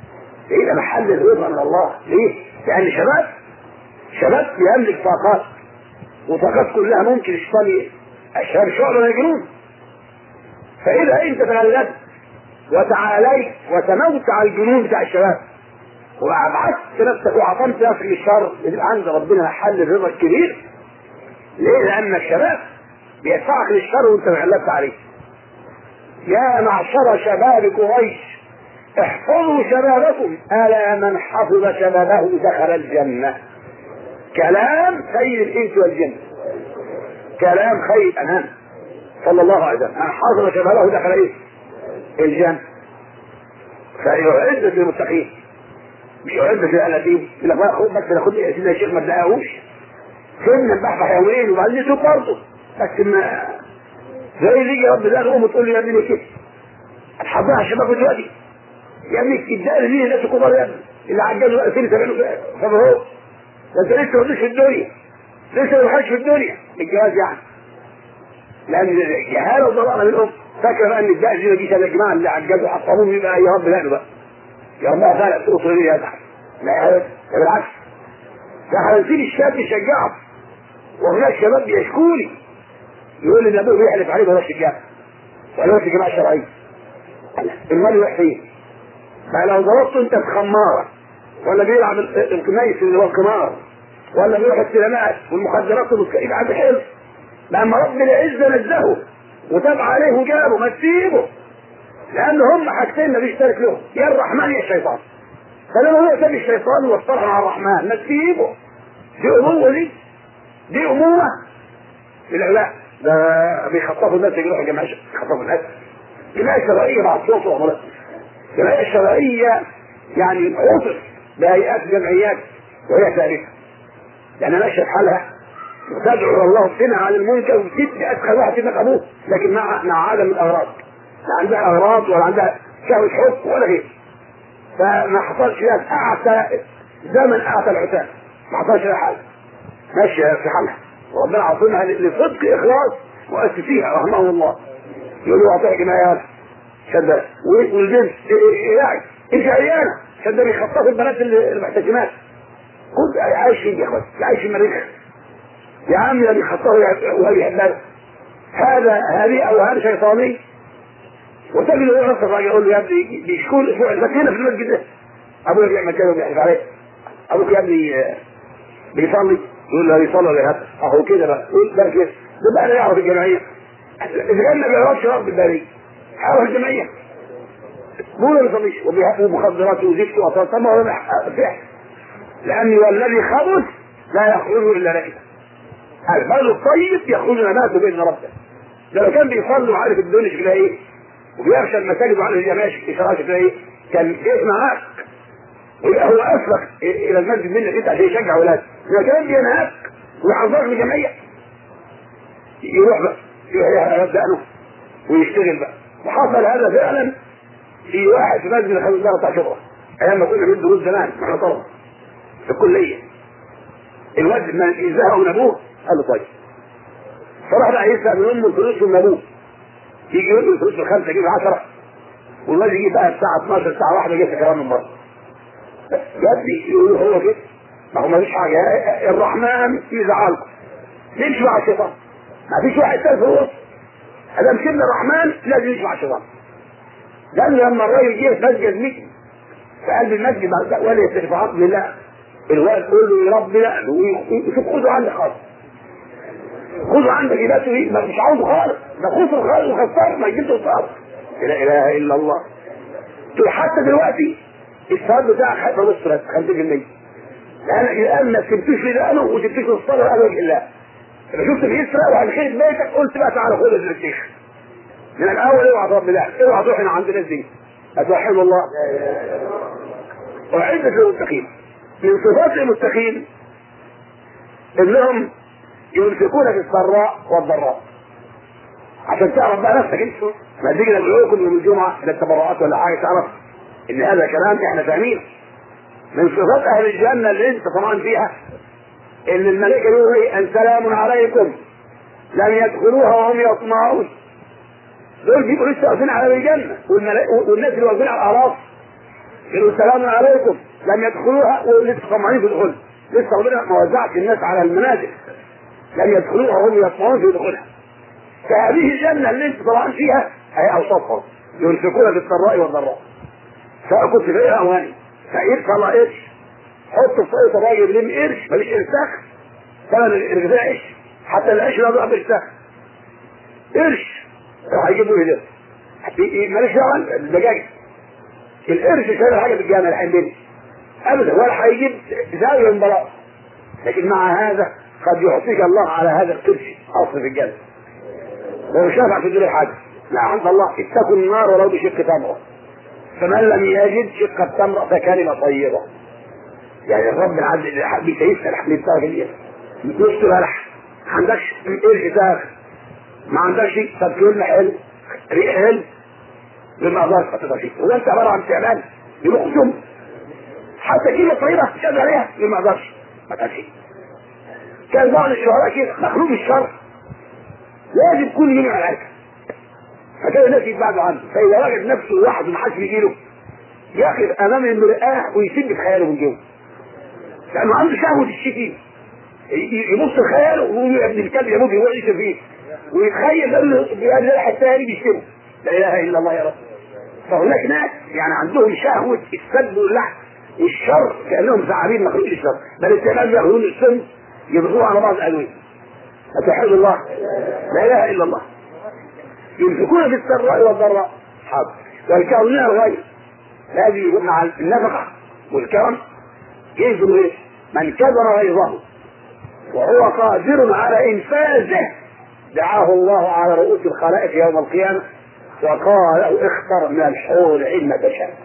يبقى محل الرضا من الله ليه؟ لأن شباب شباب يملك طاقات وطاقات كلها ممكن الشيطان الشباب شعر من الجنون فإذا أنت تغلبت وتعاليت وتموت على الجنون بتاع الشباب وابعدت نفسك وعطمت نفسك للشر يبقى عند ربنا حل الرضا الكبير ليه؟ لأن الشباب بيدفعك للشر وأنت غلبت عليه يا معشر شباب قريش احفظوا شبابكم ألا من حفظ شبابه دخل الجنة كلام سيد الإنس والجن كلام خير الأنام صلى الله عليه وسلم من حفظ شبابه دخل إيه؟ الجنة فيعد للمتقين مش يعد للألاتين يقول لك خد بس خد يا سيدنا الشيخ ما تلاقيهوش سيبنا نبحبح يومين وبعدين يتوب برضه بس ما زي اللي يجي رب ده تقوم وتقول لي يا ابني كده هتحضرها شباب دلوقتي يا ابني الكداء اللي الناس الكبار يا ابني اللي عجزوا بقى سنه 70 طب اهو ده انت لسه ما في الدنيا لسه ما في الدنيا الجواز يعني لان الجهاله وضلالة منهم فاكر بقى ان الداء دي دي يا جماعه اللي عجزوا حطموهم يبقى يا رب لا بقى يا رب خلق تقصر لي يزعل لا يا بالعكس ده هنسيب الشاب يشجعه وهناك شباب بيشكوني يقول لي ابوه بيحلف عليه بلاش الجامعه ولا بلاش الجامعه الشرعيه المال يروح فين؟ فلو ضربته انت في خماره ولا بيلعب الكنيس اللي هو القمار ولا بيروح السينمات والمخدرات يبقى عنده حلم لما رب العزه نزهه وتاب عليه وجابه ما تسيبه لان هم حاجتين ما بيشترك لهم يا الرحمن يا الشيطان فلما هو ساب الشيطان واصطلح مع الرحمن ما تسيبه دي امومه دي دي امومه لا ده بيخطفوا الناس يروحوا الجمعيه يخطفوا الناس الجمعيه الشرعيه مع الصوت وعمرها الجمعيه الشرعيه يعني عطف بهيئات جمعيات وهي ثالثه يعني ماشيه بحالها وتدعو الله تنهى عن المنكر وتدي ادخل واحد في ابوه لكن مع مع عدم الاغراض لا عندها اغراض ولا عندها شهوه حب ولا غير فما حصلش فيها اعتى زمن اعتى العتاه ما حصلش فيها حاجه ماشيه في حالها وربنا عاطينها لصدق اخلاص مؤسسيها رحمه الله يقول له اعطيك جنايات شد والبنت يعني انت عيانه شد بيخطفوا البنات المحتشمات خد عايش فين يا اخوان عايش في المريخ يا عم ده بيخطفوا وهو بيحبها هذا هذه اوهام شيطاني وتجد هو نفسه راجع يقول له يا ابني بيشكون الاسبوع اللي هنا في المسجد ده ابويا بيعمل كده وبيحلف عليه ابوك يا ابني بيصلي يقول له يصلي ولا يهدف اهو كده بقى يقول ده كده ده بقى لا يعرف الجمعيه اذا كان ما بيعرفش رب البري هيعرف الجمعيه مو ما بيصليش ومخدرات وزفت وطن طب ما هو فعل لان والذي خبث لا يخرج الا نكدا المال الطيب يخرج نباته باذن ربه ده لو كان بيصلي وعارف الدنيا شكلها ايه وبيخشى المساجد وعارف الجماعه شكلها شكلها ايه كان يسمع معاك ويبقى هو اسبق الى المسجد منك انت عشان يشجع ولاده اذا كان بينهاك ويحذرك من الجمعيه يروح بقى يروح يبدا له ويشتغل بقى وحصل هذا فعلا في واحد في مسجد الخمس الله بتاع شبرا ايام ما كنا بندرس دروس زمان احنا طلبه في الكليه الواد ما يزهق من ابوه قال له طيب فراح بقى يسرق من امه الفلوس من ابوه يجي يقول له الفلوس الخمسه يجيب 10 والواد يجي بقى الساعه 12 الساعه 1 يجي كلام من بره يدي يقول هو كده ما هو مفيش حاجه الرحمن يزعلكم نمشي مع الشيطان ما فيش واحد ثالث في الوسط ادام سيبنا الرحمن لازم يمشي مع الشيطان لان لما الراجل جه في مسجد ميت في قلب المسجد بعد ولا يستشفعات بالله الوالد يقول له يا رب لا ويشوف خده عندك خالص خده عندك يبقى ما مش عاوزه خالص ده خسر خالص وخسر ما يجيبش الصعب لا اله الا الله تقول حتى دلوقتي الصلاه بتاعك حتى نص بس 50% لان الان ما سبتوش لدقنه وسبتوش الصلاه على وجه الله لما شفت بيسرق وهنخيط بيتك قلت بقى تعالى خد الشيخ من الاول اوعى تربي الله اوعى تروح عند الناس دي اتوحد الله وعزة للمتقين من صفات المتقين انهم يمسكون في السراء والضراء عشان تعرف بقى نفسك انت ما تيجي ندعوه كل يوم الجمعه للتبرعات ولا حاجه تعرف ان هذا كلام احنا فاهمينه من صفات اهل الجنه اللي انت طبعا فيها ان الملائكه يقولوا ايه ان سلام عليكم لم يدخلوها وهم يطمعون دول بيبقوا لسه واقفين على الجنه والناس اللي واقفين على الاعراف يقولوا السلام عليكم لم يدخلوها ولسه طمعانين في دخولها لسه ربنا ما وزعش الناس على المنازل لم يدخلوها وهم يطمعون في دخولها فهذه الجنه اللي انت طبعا فيها هي اوصافها ينفقون في السراء والضراء سواء كنت في ايه اواني فقير طلع قرش حط في طريقه الراجل لم قرش ماليش ارساخ ثمن الغذاء قرش حتى العيش لا ضعف ارساخ قرش راح يجيبوا له ماليش دعوه الدجاج القرش شايل حاجه في الجامع الحين ابدا ولا هيجيب زاويه من بلاط لكن مع هذا قد يعطيك الله على هذا القرش اصل في الجنه ومش نافع في دول حاجه لا عند الله اتقوا النار ولو بشق تمره فمن لم يجد شق التمره فكلمه طيبه يعني الرب العدل بيسيسها الحمد بتاعك دي نص بلح ما عندكش قرش داخل ما عندكش طب كلمه حلو ريح حلو بما اقدرش حطيتها فيه وده انت عباره عن تعبان يقسم حتى كلمه طيبه تشهد عليها بما اقدرش ما كانش كان بعض الشعراء كده مخلوق الشر لازم كل يوم على العركه فكان الناس يتبعدوا عنه فاذا وجد نفسه لوحده ما حدش بيجي له يقف امام المرآة ويسد في خياله من جوه لانه عنده شهوه الشتيمه يبص لخياله ويقول يا ابن الكلب يموت يعيش فيه ويتخيل انه بيقال له الثاني بيشتمه لا اله الا الله يا رب فهناك ناس يعني عندهم شهوه السد واللحم والشر كانهم ثعابين مخلوق الشر بل التمام ياخذون السم يبغوه على بعض الادويه فتحمد الله لا اله الا الله ينفقون في السراء والضراء حاضر والكاظمين الغيظ هذه مع النفقه والكرم يجب ايه؟ من كبر غيظه وهو قادر على انفاذه دعاه الله على رؤوس الخلائق يوم القيامه وقال له اختر من الحور عين ما تشاء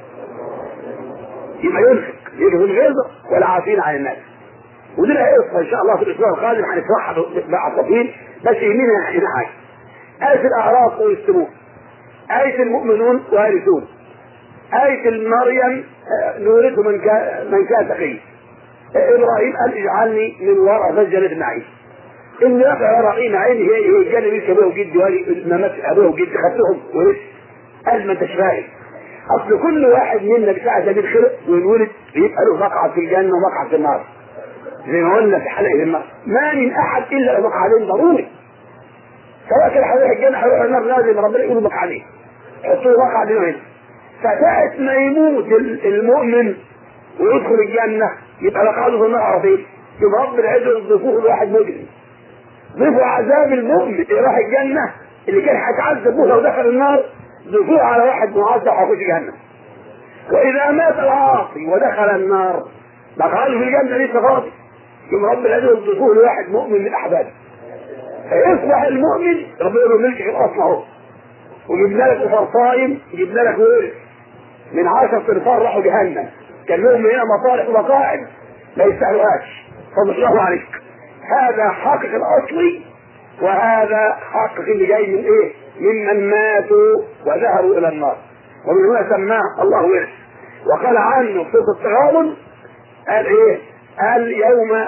يبقى ينفق يجب الغيظه والعافين عن الناس ودي لها قصه ان شاء الله في الاسبوع القادم هنشرحها مع تفصيل بس يهمنا هنا حاجه آية الأعراف ويستمون آية المؤمنون وارثون آية المريم نورث من كان من كان تقي إبراهيم قال اجعلني من ورثة جنة النعيم إن يقع رأي نعيم هي هي الجنة اللي أبوه وجدي والي ما مات أبوه وجدي خدتهم ورث قال ما أنتش فاهم أصل كل واحد منا بساعة ما بيتخلق وينولد يبقى له مقعد في الجنة ومقعد في النار زي ما قلنا في حلقة المرء ما من أحد إلا له مقعدين ضروري سواء كان هيروح الجنة هيروح النار لازم ربنا يقول مقعدين حطوا له مقعدين هنا فساعة ما يموت المؤمن ويدخل الجنة يبقى مقعده في النار عرفين يبقى رب العزة يضيفوه لواحد مجرم ضيفوا عذاب المؤمن اللي راح الجنة اللي كان هيتعذب به لو دخل النار ضيفوه على واحد معذب هيخش جهنم وإذا مات العاصي ودخل النار مقعده في الجنة لسه فاضي يبقى رب العزة يضيفوه لواحد مؤمن من أحبابه فيصبح المؤمن ربنا يقول ملك في الاصل اهو وجبنا لك نفر صايم جبنا لك ورث من عشر تنفار راحوا جهنم كان لهم هنا مصالح ومقاعد ما يستاهلوهاش فبشرحوا عليك هذا حقق الاصلي وهذا حقق اللي جاي من ايه؟ ممن ماتوا وذهبوا الى النار ومن هنا سماه الله ورث وقال عنه في التغابن قال ايه؟ قال يوم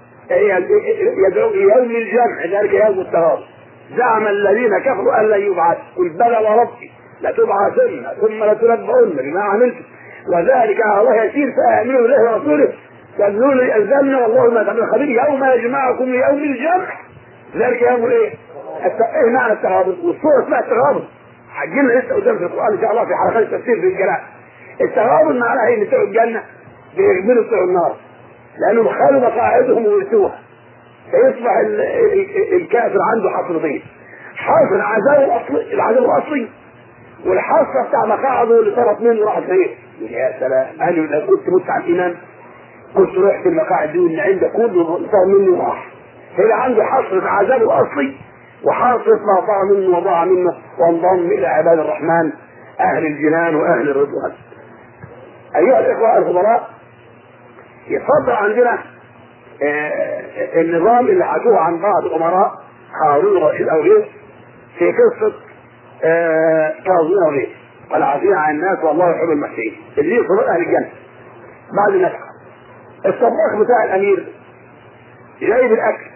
يدعو يوم الجمع ذلك يوم التغابن زعم الذين كفروا ان لن يبعث قل بلى وربي لتبعثن ثم لتنبؤن بما عملتم وذلك على الله يسير فامنوا بالله ورسوله تبذلون الزمن والله ما تعمل خبير يوم يجمعكم ليوم الجمع ذلك يوم ايه؟ ايه معنى التغابن؟ والصوره اسمها التغابن حجينا لسه قدام في القران ان شاء الله في حلقات التفسير في الجلاء التغابن معناها ايه؟ بتوع الجنه بيغمروا بتوع النار لانهم خلوا مقاعدهم وورثوها فيصبح الكافر عنده حصرتين حاصر عذاب الاصلي العذاب الاصلي والحصه بتاع مقاعده اللي طرف منه راح فين يا سلام انا لو كنت مت على الايمان كنت رحت المقاعد دي واللي عندك كله صار مني راح هنا عنده حصرة عذاب الاصلي وحاصرة ما ضاع منه وضاع منه وانضم الى عباد الرحمن اهل الجنان واهل الرضوان ايها الاخوه الفضلاء يفضل عندنا آه النظام اللي حكوه عن بعض الامراء هارون رشيد او غيره في قصه آه كاظمين او غيره والعافين عن الناس والله يحب المحسنين اللي يصبر اهل الجنه بعد النفقه الطباخ بتاع الامير جايب الاكل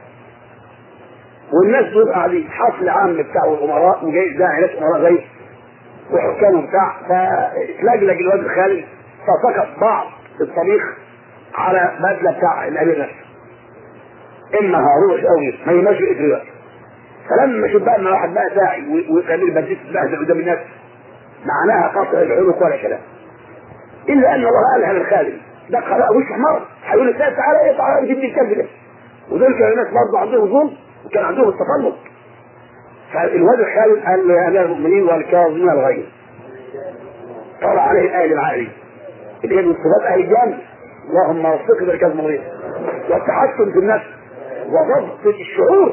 والناس دول قاعدين حفل عام بتاع الامراء وجاي ده ناس امراء زي وحكام وبتاع فتلجلج الواد خالد فسقط بعض الطبيخ على بدله بتاع الامير نفسه اما هاروش او يوسف ما يمشي الاسرائيل فلما شوف بقى ان واحد بقى ساعي والامير بديت تبهدل قدام الناس معناها قطع العنق ولا كلام الا ان الله قالها للخالد ده بقى وش حمار هيقول لك تعالى ايه تعالى جيب لي الكلب ده ودول كانوا ناس برضه عندهم ظلم وكان عندهم التسلط فالواد الخالد قال له يا امير المؤمنين والكاظمين الغيظ طلع عليه الايه العالي اللي هي من صفات اهل الجنه اللهم وفقنا بالكظم الغيظ والتحكم في النفس وضبط الشعور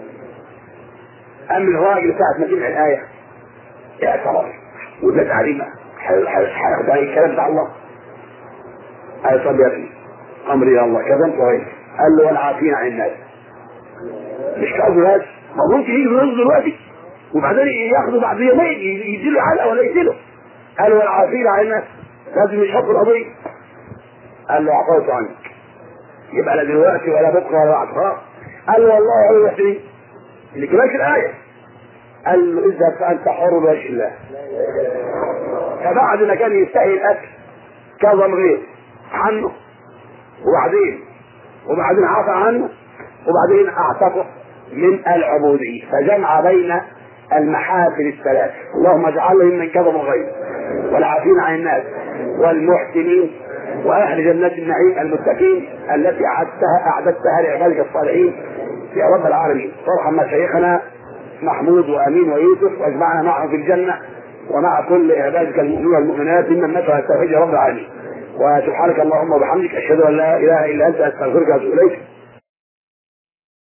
اما الراجل ساعه ما سمع الايه اعترف والناس عليه هياخد عليه الكلام بتاع الله قال طب يا ابني امري يا الله كذا كويس قال له والعافين عن الناس مش كأبو ناس ما ممكن يجي ينزل دلوقتي وبعدين ياخده بعد يومين يديله علقه ولا يقتله قال له والعافين عن الناس لازم يشوف القضيه قال له عفوت عنك يبقى لا دلوقتي ولا بكره ولا بعد قال له والله يا يحسين اللي كمالش الايه قال له اذهب فانت حر بوجه الله فبعد ما كان يستحي الاكل كظم غير عنه وبعدين وبعدين عفى عنه وبعدين اعتقه من العبودية فجمع بين المحافل الثلاث اللهم اجعله ممن كظم غيره والعافين عن الناس والمحسنين واهل جنات النعيم المتقين التي اعدتها اعددتها لعبادك الصالحين يا رب العالمين وارحم مشايخنا محمود وامين ويوسف واجمعنا معهم في الجنه ومع كل عبادك المؤمنين والمؤمنات ممن مات التوحيد يا رب العالمين وسبحانك اللهم وبحمدك اشهد ان لا اله الا انت استغفرك واتوب اليك